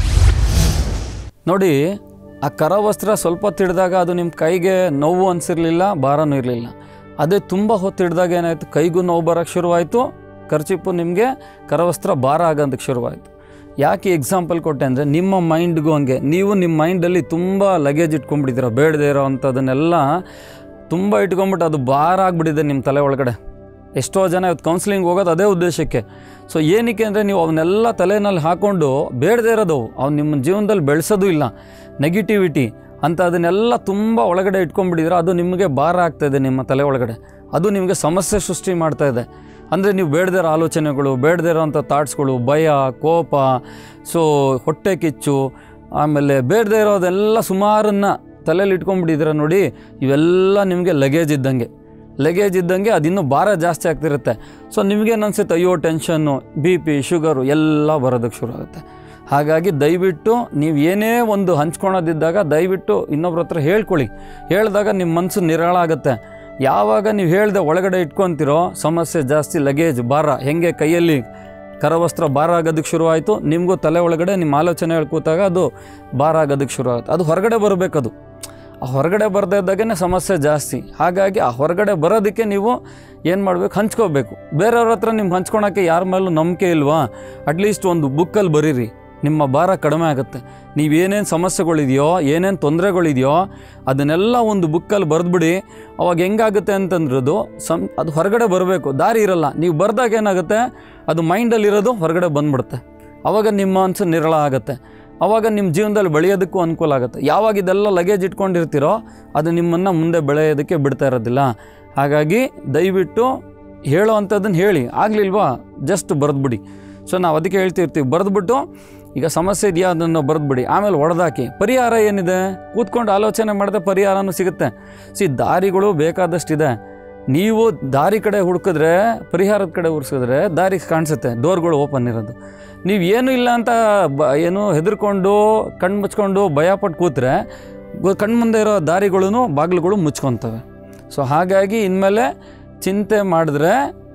ನೋಡಿ ಆ ಕರವಸ್ತ್ರ ಸ್ವಲ್ಪ ಹೊತ್ತು ಹಿಡಿದಾಗ ಅದು ನಿಮ್ಮ ಕೈಗೆ ನೋವು ಅನಿಸಿರ್ಲಿಲ್ಲ ಭಾರನೂ ಇರಲಿಲ್ಲ ಅದೇ ತುಂಬ ಹೊತ್ತು ಹಿಡಿದಾಗ ಏನಾಯಿತು ಕೈಗೂ ನೋವು ಬರೋಕ್ಕೆ ಶುರುವಾಯಿತು ಖರ್ಚಿಪ್ಪು ನಿಮಗೆ ಕರವಸ್ತ್ರ ಭಾರ ಆಗೋದಕ್ಕೆ ಶುರುವಾಯಿತು ಯಾಕೆ ಎಕ್ಸಾಂಪಲ್ ಕೊಟ್ಟೆ ಅಂದರೆ ನಿಮ್ಮ ಮೈಂಡ್ಗೂ ಹಂಗೆ ನೀವು ನಿಮ್ಮ ಮೈಂಡಲ್ಲಿ ತುಂಬ ಲಗೇಜ್ ಇಟ್ಕೊಂಡ್ಬಿಟ್ಟಿದ್ದೀರ ಬೇಡದೇ ಇರೋ ಅಂಥದ್ದನ್ನೆಲ್ಲ ತುಂಬ ಇಟ್ಕೊಂಡ್ಬಿಟ್ಟು ಅದು ಭಾರ ಆಗಿಬಿಟ್ಟಿದೆ ನಿಮ್ಮ ತಲೆ ಒಳಗಡೆ ಎಷ್ಟೋ ಜನ ಇವತ್ತು ಕೌನ್ಸಿಲಿಂಗ್ ಹೋಗೋದು ಅದೇ ಉದ್ದೇಶಕ್ಕೆ ಸೊ ಏನಕ್ಕೆ ಅಂದರೆ ನೀವು ಅವನ್ನೆಲ್ಲ ತಲೆನಲ್ಲಿ ಹಾಕ್ಕೊಂಡು ಬೇಡದೇ ಇರೋದು ಅವ್ನು ನಿಮ್ಮ ಜೀವನದಲ್ಲಿ ಬೆಳೆಸೋದು ಇಲ್ಲ ನೆಗೆಟಿವಿಟಿ ಅಂತ ಅದನ್ನೆಲ್ಲ ತುಂಬ ಒಳಗಡೆ ಇಟ್ಕೊಂಡ್ಬಿಟ್ಟಿದ್ರೆ ಅದು ನಿಮಗೆ ಭಾರ ಆಗ್ತಾಯಿದೆ ನಿಮ್ಮ ತಲೆ ಒಳಗಡೆ ಅದು ನಿಮಗೆ ಸಮಸ್ಯೆ ಸೃಷ್ಟಿ ಮಾಡ್ತಾ ಇದೆ ಅಂದರೆ ನೀವು ಬೇಡದೇ ಇರೋ ಆಲೋಚನೆಗಳು ಬೇಡದೇ ಇರೋಂಥ ಥಾಟ್ಸ್ಗಳು ಭಯ ಕೋಪ ಸೊ ಹೊಟ್ಟೆ ಕಿಚ್ಚು ಆಮೇಲೆ ಬೇಡದೇ ಇರೋದೆಲ್ಲ ಸುಮಾರನ್ನು ತಲೆಯಲ್ಲಿ ಇಟ್ಕೊಂಡ್ಬಿಟ್ಟಿದ್ದೀರ ನೋಡಿ ಇವೆಲ್ಲ ನಿಮಗೆ ಲಗೇಜ್ ಇದ್ದಂಗೆ ಲಗೇಜ್ ಇದ್ದಂಗೆ ಅದಿನ್ನೂ ಭಾರ ಜಾಸ್ತಿ ಆಗ್ತಿರುತ್ತೆ ಸೊ ನಿಮಗೇನು ಅನ್ಸುತ್ತೆ ಅಯ್ಯೋ ಟೆನ್ಷನ್ನು ಬಿ ಪಿ ಶುಗರು ಎಲ್ಲ ಬರೋದಕ್ಕೆ ಶುರು ಆಗುತ್ತೆ ಹಾಗಾಗಿ ದಯವಿಟ್ಟು ನೀವು ಏನೇ ಒಂದು ಹಂಚ್ಕೊಳೋದಿದ್ದಾಗ ದಯವಿಟ್ಟು ಇನ್ನೊಬ್ರ ಹತ್ರ ಹೇಳ್ಕೊಳ್ಳಿ ಹೇಳಿದಾಗ ನಿಮ್ಮ ಮನಸ್ಸು ನಿರಾಳ ಆಗುತ್ತೆ ಯಾವಾಗ ನೀವು ಹೇಳ್ದೆ ಒಳಗಡೆ ಇಟ್ಕೊತಿರೋ ಸಮಸ್ಯೆ ಜಾಸ್ತಿ ಲಗೇಜ್ ಭಾರ ಹೆಂಗೆ ಕೈಯಲ್ಲಿ ಕರವಸ್ತ್ರ ಭಾರ ಆಗೋದಕ್ಕೆ ಶುರುವಾಯಿತು ನಿಮಗೂ ತಲೆ ಒಳಗಡೆ ನಿಮ್ಮ ಆಲೋಚನೆ ಕೂತಾಗ ಅದು ಭಾರ ಆಗೋದಕ್ಕೆ ಶುರು ಆಗುತ್ತೆ ಅದು ಹೊರಗಡೆ ಬರಬೇಕದು ಆ ಹೊರಗಡೆ ಬರದೇ ಇದ್ದಾಗೇ ಸಮಸ್ಯೆ ಜಾಸ್ತಿ ಹಾಗಾಗಿ ಆ ಹೊರಗಡೆ ಬರೋದಕ್ಕೆ ನೀವು ಏನು ಮಾಡಬೇಕು ಹಂಚ್ಕೋಬೇಕು ಬೇರೆಯವ್ರ ಹತ್ರ ನಿಮ್ಗೆ ಹಂಚ್ಕೊಳಕ್ಕೆ ಯಾರ ಮೇಲೂ ನಂಬಿಕೆ ಇಲ್ವಾ ಅಟ್ಲೀಸ್ಟ್ ಒಂದು ಬುಕ್ಕಲ್ಲಿ ಬರೀರಿ ನಿಮ್ಮ ಭಾರ ಕಡಿಮೆ ಆಗುತ್ತೆ ನೀವೇನೇನು ಸಮಸ್ಯೆಗಳಿದೆಯೋ ಏನೇನು ತೊಂದರೆಗಳಿದೆಯೋ ಅದನ್ನೆಲ್ಲ ಒಂದು ಬುಕ್ಕಲ್ಲಿ ಬರೆದ್ಬಿಡಿ ಅವಾಗ ಹೆಂಗಾಗುತ್ತೆ ಅಂತಂದ್ರದು ಸಂ ಅದು ಹೊರಗಡೆ ಬರಬೇಕು ದಾರಿ ಇರಲ್ಲ ನೀವು ಬರ್ದಾಗ ಏನಾಗುತ್ತೆ ಅದು ಮೈಂಡಲ್ಲಿರೋದು ಹೊರಗಡೆ ಬಂದ್ಬಿಡುತ್ತೆ ಅವಾಗ ನಿಮ್ಮ ಮನಸ್ಸು ನಿರಳ ಆಗುತ್ತೆ ಅವಾಗ ನಿಮ್ಮ ಜೀವನದಲ್ಲಿ ಬೆಳೆಯೋದಕ್ಕೂ ಅನುಕೂಲ ಆಗುತ್ತೆ ಯಾವಾಗ ಇದೆಲ್ಲ ಲಗೇಜ್ ಇಟ್ಕೊಂಡಿರ್ತೀರೋ ಅದು ನಿಮ್ಮನ್ನು ಮುಂದೆ ಬೆಳೆಯೋದಕ್ಕೆ ಬಿಡ್ತಾ ಇರೋದಿಲ್ಲ ಹಾಗಾಗಿ ದಯವಿಟ್ಟು ಹೇಳೋ ಅಂಥದ್ದನ್ನು ಹೇಳಿ ಆಗಲಿಲ್ವಾ ಜಸ್ಟ್ ಬರೆದ್ಬಿಡಿ ಸೊ ನಾವು ಅದಕ್ಕೆ ಹೇಳ್ತಿರ್ತೀವಿ ಬರೆದ್ಬಿಟ್ಟು ಈಗ ಸಮಸ್ಯೆ ಇದೆಯಾ ಅದನ್ನು ಬರೆದ್ಬಿಡಿ ಆಮೇಲೆ ಹೊಡೆದಾಕಿ ಪರಿಹಾರ ಏನಿದೆ ಕೂತ್ಕೊಂಡು ಆಲೋಚನೆ ಮಾಡಿದ್ರೆ ಪರಿಹಾರನೂ ಸಿಗುತ್ತೆ ಸಿ ದಾರಿಗಳು ಬೇಕಾದಷ್ಟಿದೆ ನೀವು ದಾರಿ ಕಡೆ ಹುಡುಕಿದ್ರೆ ಪರಿಹಾರದ ಕಡೆ ಹುಡ್ಸಿದ್ರೆ ದಾರಿ ಕಾಣಿಸುತ್ತೆ ಡೋರ್ಗಳು ಓಪನ್ ಇರೋದು ನೀವು ಏನೂ ಇಲ್ಲ ಅಂತ ಬ ಏನು ಹೆದರ್ಕೊಂಡು ಕಣ್ಣು ಮುಚ್ಕೊಂಡು ಭಯಪಟ್ಟು ಕೂತ್ರೆ ಕಣ್ಣು ಮುಂದೆ ಇರೋ ದಾರಿಗಳೂ ಬಾಗಿಲುಗಳು ಮುಚ್ಕೊತವೆ ಸೊ ಹಾಗಾಗಿ ಇನ್ಮೇಲೆ ಚಿಂತೆ ಮಾಡಿದ್ರೆ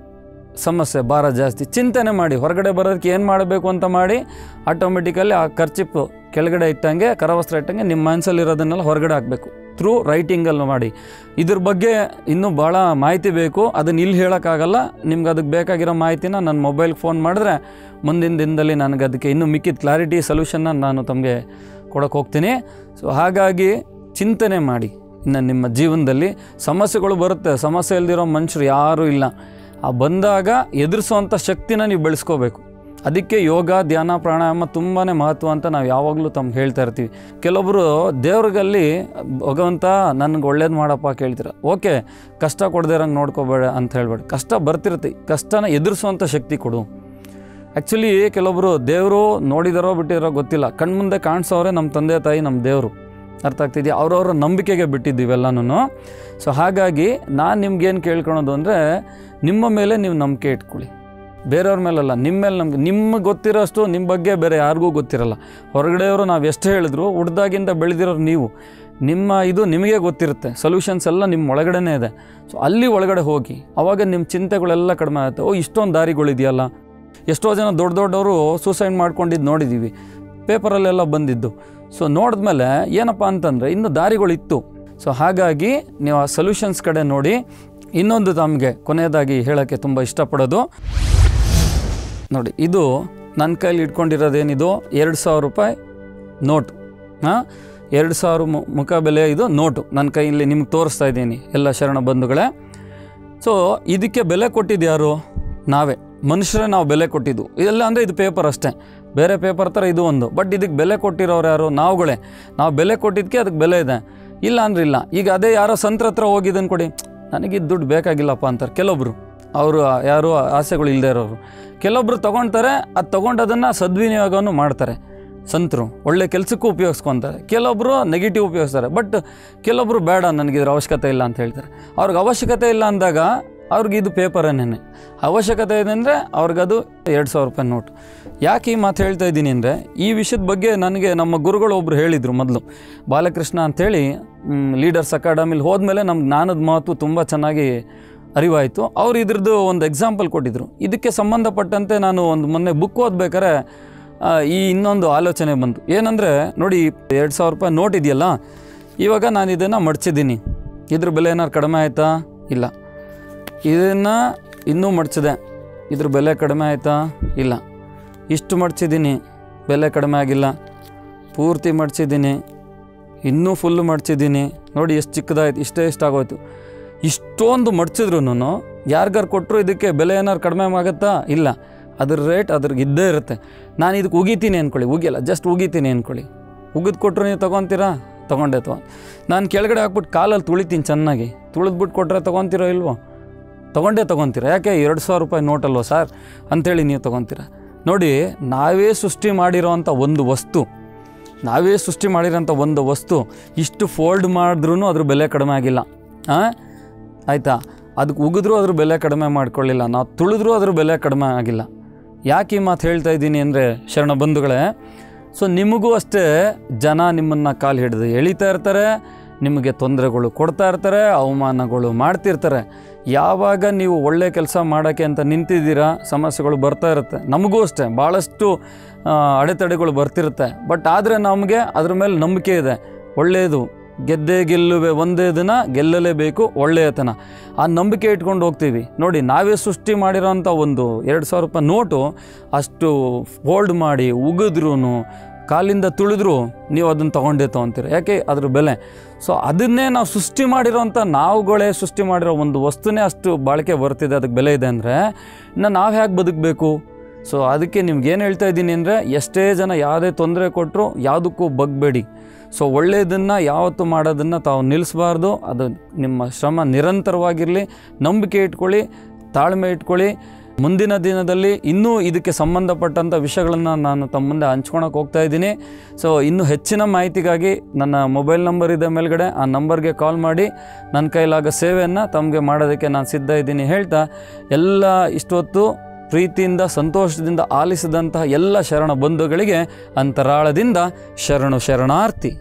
ಸಮಸ್ಯೆ ಭಾರ ಜಾಸ್ತಿ ಚಿಂತನೆ ಮಾಡಿ ಹೊರಗಡೆ ಬರೋದಕ್ಕೆ ಏನು ಮಾಡಬೇಕು ಅಂತ ಮಾಡಿ ಆಟೋಮೆಟಿಕಲಿ ಆ ಖರ್ಚಿಪ್ಪು ಕೆಳಗಡೆ ಇಟ್ಟಂಗೆ ಕರವಸ್ತ್ರ ಇಟ್ಟಂಗೆ ನಿಮ್ಮ ಮನಸ್ಸಲ್ಲಿರೋದನ್ನೆಲ್ಲ ಹೊರಗಡೆ ಹಾಕಬೇಕು ಥ್ರೂ ರೈಟಿಂಗಲ್ಲಿ ಮಾಡಿ ಇದ್ರ ಬಗ್ಗೆ ಇನ್ನೂ ಭಾಳ ಮಾಹಿತಿ ಬೇಕು ಅದನ್ನು ಇಲ್ಲಿ ಹೇಳೋಕ್ಕಾಗಲ್ಲ ನಿಮ್ಗೆ ಅದಕ್ಕೆ ಬೇಕಾಗಿರೋ ಮಾಹಿತಿನ ನನ್ನ ಮೊಬೈಲ್ಗೆ ಫೋನ್ ಮಾಡಿದ್ರೆ ಮುಂದಿನ ದಿನದಲ್ಲಿ ನನಗೆ ಅದಕ್ಕೆ ಇನ್ನೂ ಮಿಕ್ಕಿದ ಕ್ಲಾರಿಟಿ ಸೊಲ್ಯೂಷನ್ನ ನಾನು ತಮಗೆ ಕೊಡೋಕೆ ಹೋಗ್ತೀನಿ ಸೊ ಹಾಗಾಗಿ ಚಿಂತನೆ ಮಾಡಿ ಇನ್ನು ನಿಮ್ಮ ಜೀವನದಲ್ಲಿ ಸಮಸ್ಯೆಗಳು ಬರುತ್ತೆ ಸಮಸ್ಯೆ ಇಲ್ದಿರೋ ಮನುಷ್ಯರು ಯಾರೂ ಇಲ್ಲ ಆ ಬಂದಾಗ ಎದುರಿಸುವಂಥ ಶಕ್ತಿನ ನೀವು ಬೆಳೆಸ್ಕೋಬೇಕು ಅದಕ್ಕೆ ಯೋಗ ಧ್ಯಾನ ಪ್ರಾಣಾಯಾಮ ತುಂಬಾ ಮಹತ್ವ ಅಂತ ನಾವು ಯಾವಾಗಲೂ ತಮ್ಗೆ ಹೇಳ್ತಾ ಇರ್ತೀವಿ ಕೆಲವೊಬ್ಬರು ದೇವ್ರಿಗಲ್ಲಿ ಭಗವಂತ ನನಗೆ ಒಳ್ಳೇದು ಮಾಡಪ್ಪ ಕೇಳ್ತೀರ ಓಕೆ ಕಷ್ಟ ಕೊಡದೇ ಇರಂಗೆ ನೋಡ್ಕೋಬೇಡ ಅಂತ ಹೇಳ್ಬೇಡ ಕಷ್ಟ ಬರ್ತಿರುತ್ತೆ ಕಷ್ಟನ ಎದುರಿಸುವಂಥ ಶಕ್ತಿ ಕೊಡು ಆ್ಯಕ್ಚುಲಿ ಕೆಲವೊಬ್ಬರು ದೇವರು ನೋಡಿದಾರೋ ಬಿಟ್ಟಿದಾರೋ ಗೊತ್ತಿಲ್ಲ ಕಣ್ಮುಂದೆ ಕಾಣಿಸೋರೆ ನಮ್ಮ ತಂದೆ ತಾಯಿ ನಮ್ಮ ದೇವರು ಅರ್ಥ ಆಗ್ತಿದೆಯಾ ಅವ್ರವ್ರ ನಂಬಿಕೆಗೆ ಬಿಟ್ಟಿದ್ದು ಇವೆಲ್ಲನೂ ಸೊ ಹಾಗಾಗಿ ನಾನು ನಿಮ್ಗೇನು ಕೇಳ್ಕೊಳೋದು ಅಂದರೆ ನಿಮ್ಮ ಮೇಲೆ ನೀವು ನಂಬಿಕೆ ಇಟ್ಕೊಳ್ಳಿ ಬೇರೆಯವ್ರ ಮೇಲಲ್ಲ ನಿಮ್ಮ ಮೇಲೆ ನಮ್ಗೆ ನಿಮ್ಗೆ ಗೊತ್ತಿರೋಷ್ಟು ನಿಮ್ಮ ಬಗ್ಗೆ ಬೇರೆ ಯಾರಿಗೂ ಗೊತ್ತಿರಲ್ಲ ಹೊರಗಡೆಯವರು ನಾವು ಎಷ್ಟು ಹೇಳಿದ್ರು ಹುಡ್ದಾಗಿಂದ ಬೆಳೆದಿರೋರು ನೀವು ನಿಮ್ಮ ಇದು ನಿಮಗೆ ಗೊತ್ತಿರುತ್ತೆ ಸೊಲ್ಯೂಷನ್ಸ್ ಎಲ್ಲ ನಿಮ್ಮ ಒಳಗಡೆನೇ ಇದೆ ಸೊ ಅಲ್ಲಿ ಒಳಗಡೆ ಹೋಗಿ ಅವಾಗ ನಿಮ್ಮ ಚಿಂತೆಗಳೆಲ್ಲ ಕಡಿಮೆ ಆಗುತ್ತೆ ಓ ಇಷ್ಟೊಂದು ದಾರಿಗಳಿದೆಯಲ್ಲ ಎಷ್ಟೋ ಜನ ದೊಡ್ಡ ದೊಡ್ಡವರು ಸೂಸೈಡ್ ಮಾಡ್ಕೊಂಡಿದ್ದು ನೋಡಿದ್ದೀವಿ ಪೇಪರಲ್ಲೆಲ್ಲ ಬಂದಿದ್ದು ಸೊ ನೋಡಿದ್ಮೇಲೆ ಏನಪ್ಪ ಅಂತಂದರೆ ಇನ್ನು ದಾರಿಗಳಿತ್ತು ಸೊ ಹಾಗಾಗಿ ನೀವು ಆ ಸೊಲ್ಯೂಷನ್ಸ್ ಕಡೆ ನೋಡಿ ಇನ್ನೊಂದು ತಮಗೆ ಕೊನೆಯದಾಗಿ ಹೇಳೋಕ್ಕೆ ತುಂಬ ಇಷ್ಟಪಡೋದು ನೋಡಿ ಇದು ನನ್ನ ಕೈಲಿ ಇಟ್ಕೊಂಡಿರೋದೇನಿದು ಎರಡು ಸಾವಿರ ರೂಪಾಯಿ ನೋಟು ಹಾಂ ಎರಡು ಸಾವಿರ ಮು- ಮುಖ ಬೆಲೆ ಇದು ನೋಟು ನನ್ನ ಕೈಯಲ್ಲಿ ನಿಮ್ಗೆ ತೋರಿಸ್ತಾ ಇದ್ದೀನಿ ಎಲ್ಲ ಶರಣ ಬಂಧುಗಳೇ ಸೊ ಇದಕ್ಕೆ ಬೆಲೆ ಕೊಟ್ಟಿದ್ದು ಯಾರು ನಾವೇ ಮನುಷ್ಯರೇ ನಾವು ಬೆಲೆ ಕೊಟ್ಟಿದ್ದು ಇದೆಲ್ಲ ಅಂದರೆ ಇದು ಪೇಪರ್ ಅಷ್ಟೇ ಬೇರೆ ಪೇಪರ್ ಥರ ಇದು ಒಂದು ಬಟ್ ಇದಕ್ಕೆ ಬೆಲೆ ಕೊಟ್ಟಿರೋರು ಯಾರು ನಾವುಗಳೇ ನಾವು ಬೆಲೆ ಕೊಟ್ಟಿದ್ದಕ್ಕೆ ಅದಕ್ಕೆ ಬೆಲೆ ಇದೆ ಇಲ್ಲ ಅಂದ್ರೆ ಇಲ್ಲ ಈಗ ಅದೇ ಯಾರೋ ಸಂತ್ರ ಹತ್ರ ಹೋಗಿದ್ದನ್ನು ಕೊಡಿ ನನಗಿದು ದುಡ್ಡು ಬೇಕಾಗಿಲ್ಲಪ್ಪ ಅಂತಾರೆ ಕೆಲವೊಬ್ಬರು ಅವರು ಯಾರು ಆಸೆಗಳು ಇಲ್ಲದೆ ಇರೋರು ಕೆಲವೊಬ್ರು ತೊಗೊಳ್ತಾರೆ ಅದು ತೊಗೊಂಡದನ್ನು ಸದ್ವಿನಿಯೋಗವನ್ನು ಮಾಡ್ತಾರೆ ಸಂತರು ಒಳ್ಳೆ ಕೆಲಸಕ್ಕೂ ಉಪಯೋಗಿಸ್ಕೊತಾರೆ ಕೆಲವೊಬ್ಬರು ನೆಗೆಟಿವ್ ಉಪಯೋಗಿಸ್ತಾರೆ ಬಟ್ ಕೆಲವೊಬ್ಬರು ಬೇಡ ನನಗಿದ್ರ ಅವಶ್ಯಕತೆ ಇಲ್ಲ ಅಂತ ಹೇಳ್ತಾರೆ ಅವ್ರಿಗೆ ಅವಶ್ಯಕತೆ ಇಲ್ಲ ಅಂದಾಗ ಅವ್ರಿಗೆ ಇದು ಪೇಪರನ್ನೇ ಅವಶ್ಯಕತೆ ಇದೆ ಅಂದರೆ ಅವ್ರಿಗದು ಎರಡು ಸಾವಿರ ರೂಪಾಯಿ ನೋಟು ಯಾಕೆ ಈ ಮಾತು ಹೇಳ್ತಾ ಇದ್ದೀನಿ ಅಂದರೆ ಈ ವಿಷಯದ ಬಗ್ಗೆ ನನಗೆ ನಮ್ಮ ಗುರುಗಳು ಒಬ್ಬರು ಹೇಳಿದರು ಮೊದಲು ಬಾಲಕೃಷ್ಣ ಅಂಥೇಳಿ ಲೀಡರ್ಸ್ ಅಕಾಡೆಮಿಲಿ ಹೋದ್ಮೇಲೆ ನಮ್ಮ ಜ್ಞಾನದ ಮಹತ್ವ ತುಂಬ ಚೆನ್ನಾಗಿ ಅರಿವಾಯಿತು ಅವ್ರು ಇದ್ರದ್ದು ಒಂದು ಎಕ್ಸಾಂಪಲ್ ಕೊಟ್ಟಿದ್ದರು ಇದಕ್ಕೆ ಸಂಬಂಧಪಟ್ಟಂತೆ ನಾನು ಒಂದು ಮೊನ್ನೆ ಬುಕ್ ಓದ್ಬೇಕಾರೆ ಆ, ಈ ಇನ್ನೊಂದು ಆಲೋಚನೆ ಬಂತು ಏನಂದರೆ ನೋಡಿ ಎರಡು ಸಾವಿರ ರೂಪಾಯಿ ನೋಟ್ ಇದೆಯಲ್ಲ ಇವಾಗ ನಾನು ಇದನ್ನು ಮಡ್ಚಿದ್ದೀನಿ ಇದ್ರ ಬೆಲೆ ಏನಾರು ಕಡಿಮೆ ಆಯಿತಾ ಇಲ್ಲ ಇದನ್ನು ಇನ್ನೂ ಮಡ್ಚಿದೆ ಇದ್ರ ಬೆಲೆ ಕಡಿಮೆ ಆಯಿತಾ ಇಲ್ಲ ಇಷ್ಟು ಮಡ್ಚಿದ್ದೀನಿ ಬೆಲೆ ಕಡಿಮೆ ಆಗಿಲ್ಲ ಪೂರ್ತಿ ಮಡ್ಚಿದ್ದೀನಿ ಇನ್ನೂ ಫುಲ್ಲು ಮಡ್ಚಿದ್ದೀನಿ ನೋಡಿ ಎಷ್ಟು ಚಿಕ್ಕದಾಯ್ತು ಇಷ್ಟೇ ಇಷ್ಟ ಆಗೋಯ್ತು ಇಷ್ಟೊಂದು ಮಡ್ಚಿದ್ರು ಯಾರಿಗಾರು ಕೊಟ್ಟರು ಇದಕ್ಕೆ ಬೆಲೆ ಏನಾರು ಕಡಿಮೆ ಆಗುತ್ತಾ ಇಲ್ಲ ಅದ್ರ ರೇಟ್ ಅದ್ರಿಗೆ ಇದ್ದೇ ಇರುತ್ತೆ ನಾನು ಇದಕ್ಕೆ ಉಗಿತೀನಿ ಅಂದ್ಕೊಳ್ಳಿ ಉಗಿಯಲ್ಲ ಜಸ್ಟ್ ಉಗಿತೀನಿ ಅಂದ್ಕೊಳ್ಳಿ ಉಗಿದು ಕೊಟ್ಟರು ನೀವು ತೊಗೊತೀರಾ ತೊಗೊಂಡೆ ತೊಗೊಂಡು ನಾನು ಕೆಳಗಡೆ ಹಾಕ್ಬಿಟ್ಟು ಕಾಲಲ್ಲಿ ತುಳಿತೀನಿ ಚೆನ್ನಾಗಿ ತುಳಿದ್ಬಿಟ್ಟು ಕೊಟ್ಟರೆ ತೊಗೊತೀರೋ ಇಲ್ವೋ ತೊಗೊಂಡೇ ತೊಗೊತೀರ ಯಾಕೆ ಎರಡು ಸಾವಿರ ರೂಪಾಯಿ ನೋಟಲ್ವೋ ಸರ್ ಅಂಥೇಳಿ ನೀವು ತೊಗೊತೀರ ನೋಡಿ ನಾವೇ ಸೃಷ್ಟಿ ಮಾಡಿರೋವಂಥ ಒಂದು ವಸ್ತು ನಾವೇ ಸೃಷ್ಟಿ ಮಾಡಿರೋಂಥ ಒಂದು ವಸ್ತು ಇಷ್ಟು ಫೋಲ್ಡ್ ಮಾಡಿದ್ರೂ ಅದ್ರ ಬೆಲೆ ಕಡಿಮೆ ಆಗಿಲ್ಲ ಹಾಂ ಆಯಿತಾ ಅದಕ್ಕೆ ಉಗಿದ್ರೂ ಅದ್ರ ಬೆಲೆ ಕಡಿಮೆ ಮಾಡ್ಕೊಳ್ಳಿಲ್ಲ ನಾವು ತುಳಿದ್ರೂ ಅದ್ರ ಬೆಲೆ ಕಡಿಮೆ ಆಗಿಲ್ಲ ಯಾಕೆ ಈ ಮಾತು ಹೇಳ್ತಾ ಇದ್ದೀನಿ ಅಂದರೆ ಶರಣ ಬಂಧುಗಳೇ ಸೊ ನಿಮಗೂ ಅಷ್ಟೇ ಜನ ನಿಮ್ಮನ್ನು ಕಾಲು ಹಿಡಿದು ಎಳಿತಾ ಇರ್ತಾರೆ ನಿಮಗೆ ತೊಂದರೆಗಳು ಕೊಡ್ತಾ ಇರ್ತಾರೆ ಅವಮಾನಗಳು ಮಾಡ್ತಿರ್ತಾರೆ ಯಾವಾಗ ನೀವು ಒಳ್ಳೆ ಕೆಲಸ ಮಾಡೋಕ್ಕೆ ಅಂತ ನಿಂತಿದ್ದೀರಾ ಸಮಸ್ಯೆಗಳು ಬರ್ತಾ ಇರುತ್ತೆ ನಮಗೂ ಅಷ್ಟೇ ಭಾಳಷ್ಟು ಆ, ಅಡೆತಡೆಗಳು ಬರ್ತಿರುತ್ತೆ ಬಟ್ ಆದರೆ ನಮಗೆ ಅದ್ರ ಮೇಲೆ ನಂಬಿಕೆ ಇದೆ ಒಳ್ಳೆಯದು ಗೆದ್ದೇ ಗೆಲ್ಲುವೆ ಒಂದೇ ದಿನ ಗೆಲ್ಲಲೇಬೇಕು ಒಳ್ಳೆಯತನ ಆ ನಂಬಿಕೆ ಇಟ್ಕೊಂಡು ಹೋಗ್ತೀವಿ ನೋಡಿ ನಾವೇ ಸೃಷ್ಟಿ ಮಾಡಿರೋಂಥ ಒಂದು ಎರಡು ಸಾವಿರ ರೂಪಾಯಿ ನೋಟು ಅಷ್ಟು ಫೋಲ್ಡ್ ಮಾಡಿ ಉಗಿದ್ರೂ ಕಾಲಿಂದ ತುಳಿದ್ರು ನೀವು ಅದನ್ನು ತೊಗೊಂಡೇ ತೊಗೊತೀರ ಯಾಕೆ ಅದ್ರ ಬೆಲೆ ಸೊ ಅದನ್ನೇ ನಾವು ಸೃಷ್ಟಿ ಮಾಡಿರೋಂಥ ನಾವುಗಳೇ ಸೃಷ್ಟಿ ಮಾಡಿರೋ ಒಂದು ವಸ್ತುನೇ ಅಷ್ಟು ಬಾಳಿಕೆ ಬರ್ತಿದೆ ಅದಕ್ಕೆ ಬೆಲೆ ಇದೆ ಅಂದರೆ ಇನ್ನು ನಾವು ಹೇಗೆ ಬದುಕಬೇಕು ಸೊ ಅದಕ್ಕೆ ನಿಮ್ಗೆ ಏನು ಹೇಳ್ತಾ ಇದ್ದೀನಿ ಅಂದರೆ ಎಷ್ಟೇ ಜನ ಯಾವುದೇ ತೊಂದರೆ ಕೊಟ್ಟರು ಯಾವುದಕ್ಕೂ ಬಗ್ಬೇಡಿ ಸೊ ಒಳ್ಳೆಯದನ್ನು ಯಾವತ್ತು ಮಾಡೋದನ್ನು ತಾವು ನಿಲ್ಲಿಸಬಾರ್ದು ಅದು ನಿಮ್ಮ ಶ್ರಮ ನಿರಂತರವಾಗಿರಲಿ ನಂಬಿಕೆ ಇಟ್ಕೊಳ್ಳಿ ತಾಳ್ಮೆ ಇಟ್ಕೊಳ್ಳಿ ಮುಂದಿನ ದಿನದಲ್ಲಿ ಇನ್ನೂ ಇದಕ್ಕೆ ಸಂಬಂಧಪಟ್ಟಂಥ ವಿಷಯಗಳನ್ನು ನಾನು ತಮ್ಮ ಮುಂದೆ ಹಂಚ್ಕೊಳಕ್ಕೆ ಹೋಗ್ತಾ ಇದ್ದೀನಿ ಸೊ ಇನ್ನೂ ಹೆಚ್ಚಿನ ಮಾಹಿತಿಗಾಗಿ ನನ್ನ ಮೊಬೈಲ್ ನಂಬರ್ ಇದೆ ಮೇಲ್ಗಡೆ ಆ ನಂಬರ್ಗೆ ಕಾಲ್ ಮಾಡಿ ನನ್ನ ಕೈಲಾಗೋ ಸೇವೆಯನ್ನು ತಮಗೆ ಮಾಡೋದಕ್ಕೆ ನಾನು ಸಿದ್ಧ ಇದ್ದೀನಿ ಹೇಳ್ತಾ ಎಲ್ಲ ಇಷ್ಟೊತ್ತು ಪ್ರೀತಿಯಿಂದ ಸಂತೋಷದಿಂದ ಆಲಿಸಿದಂತಹ ಎಲ್ಲ ಶರಣ ಬಂಧುಗಳಿಗೆ ಅಂತರಾಳದಿಂದ ಶರಣು ಶರಣಾರ್ಥಿ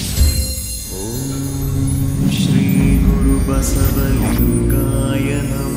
श्रीगुरुबसवलिङ्गाय नमः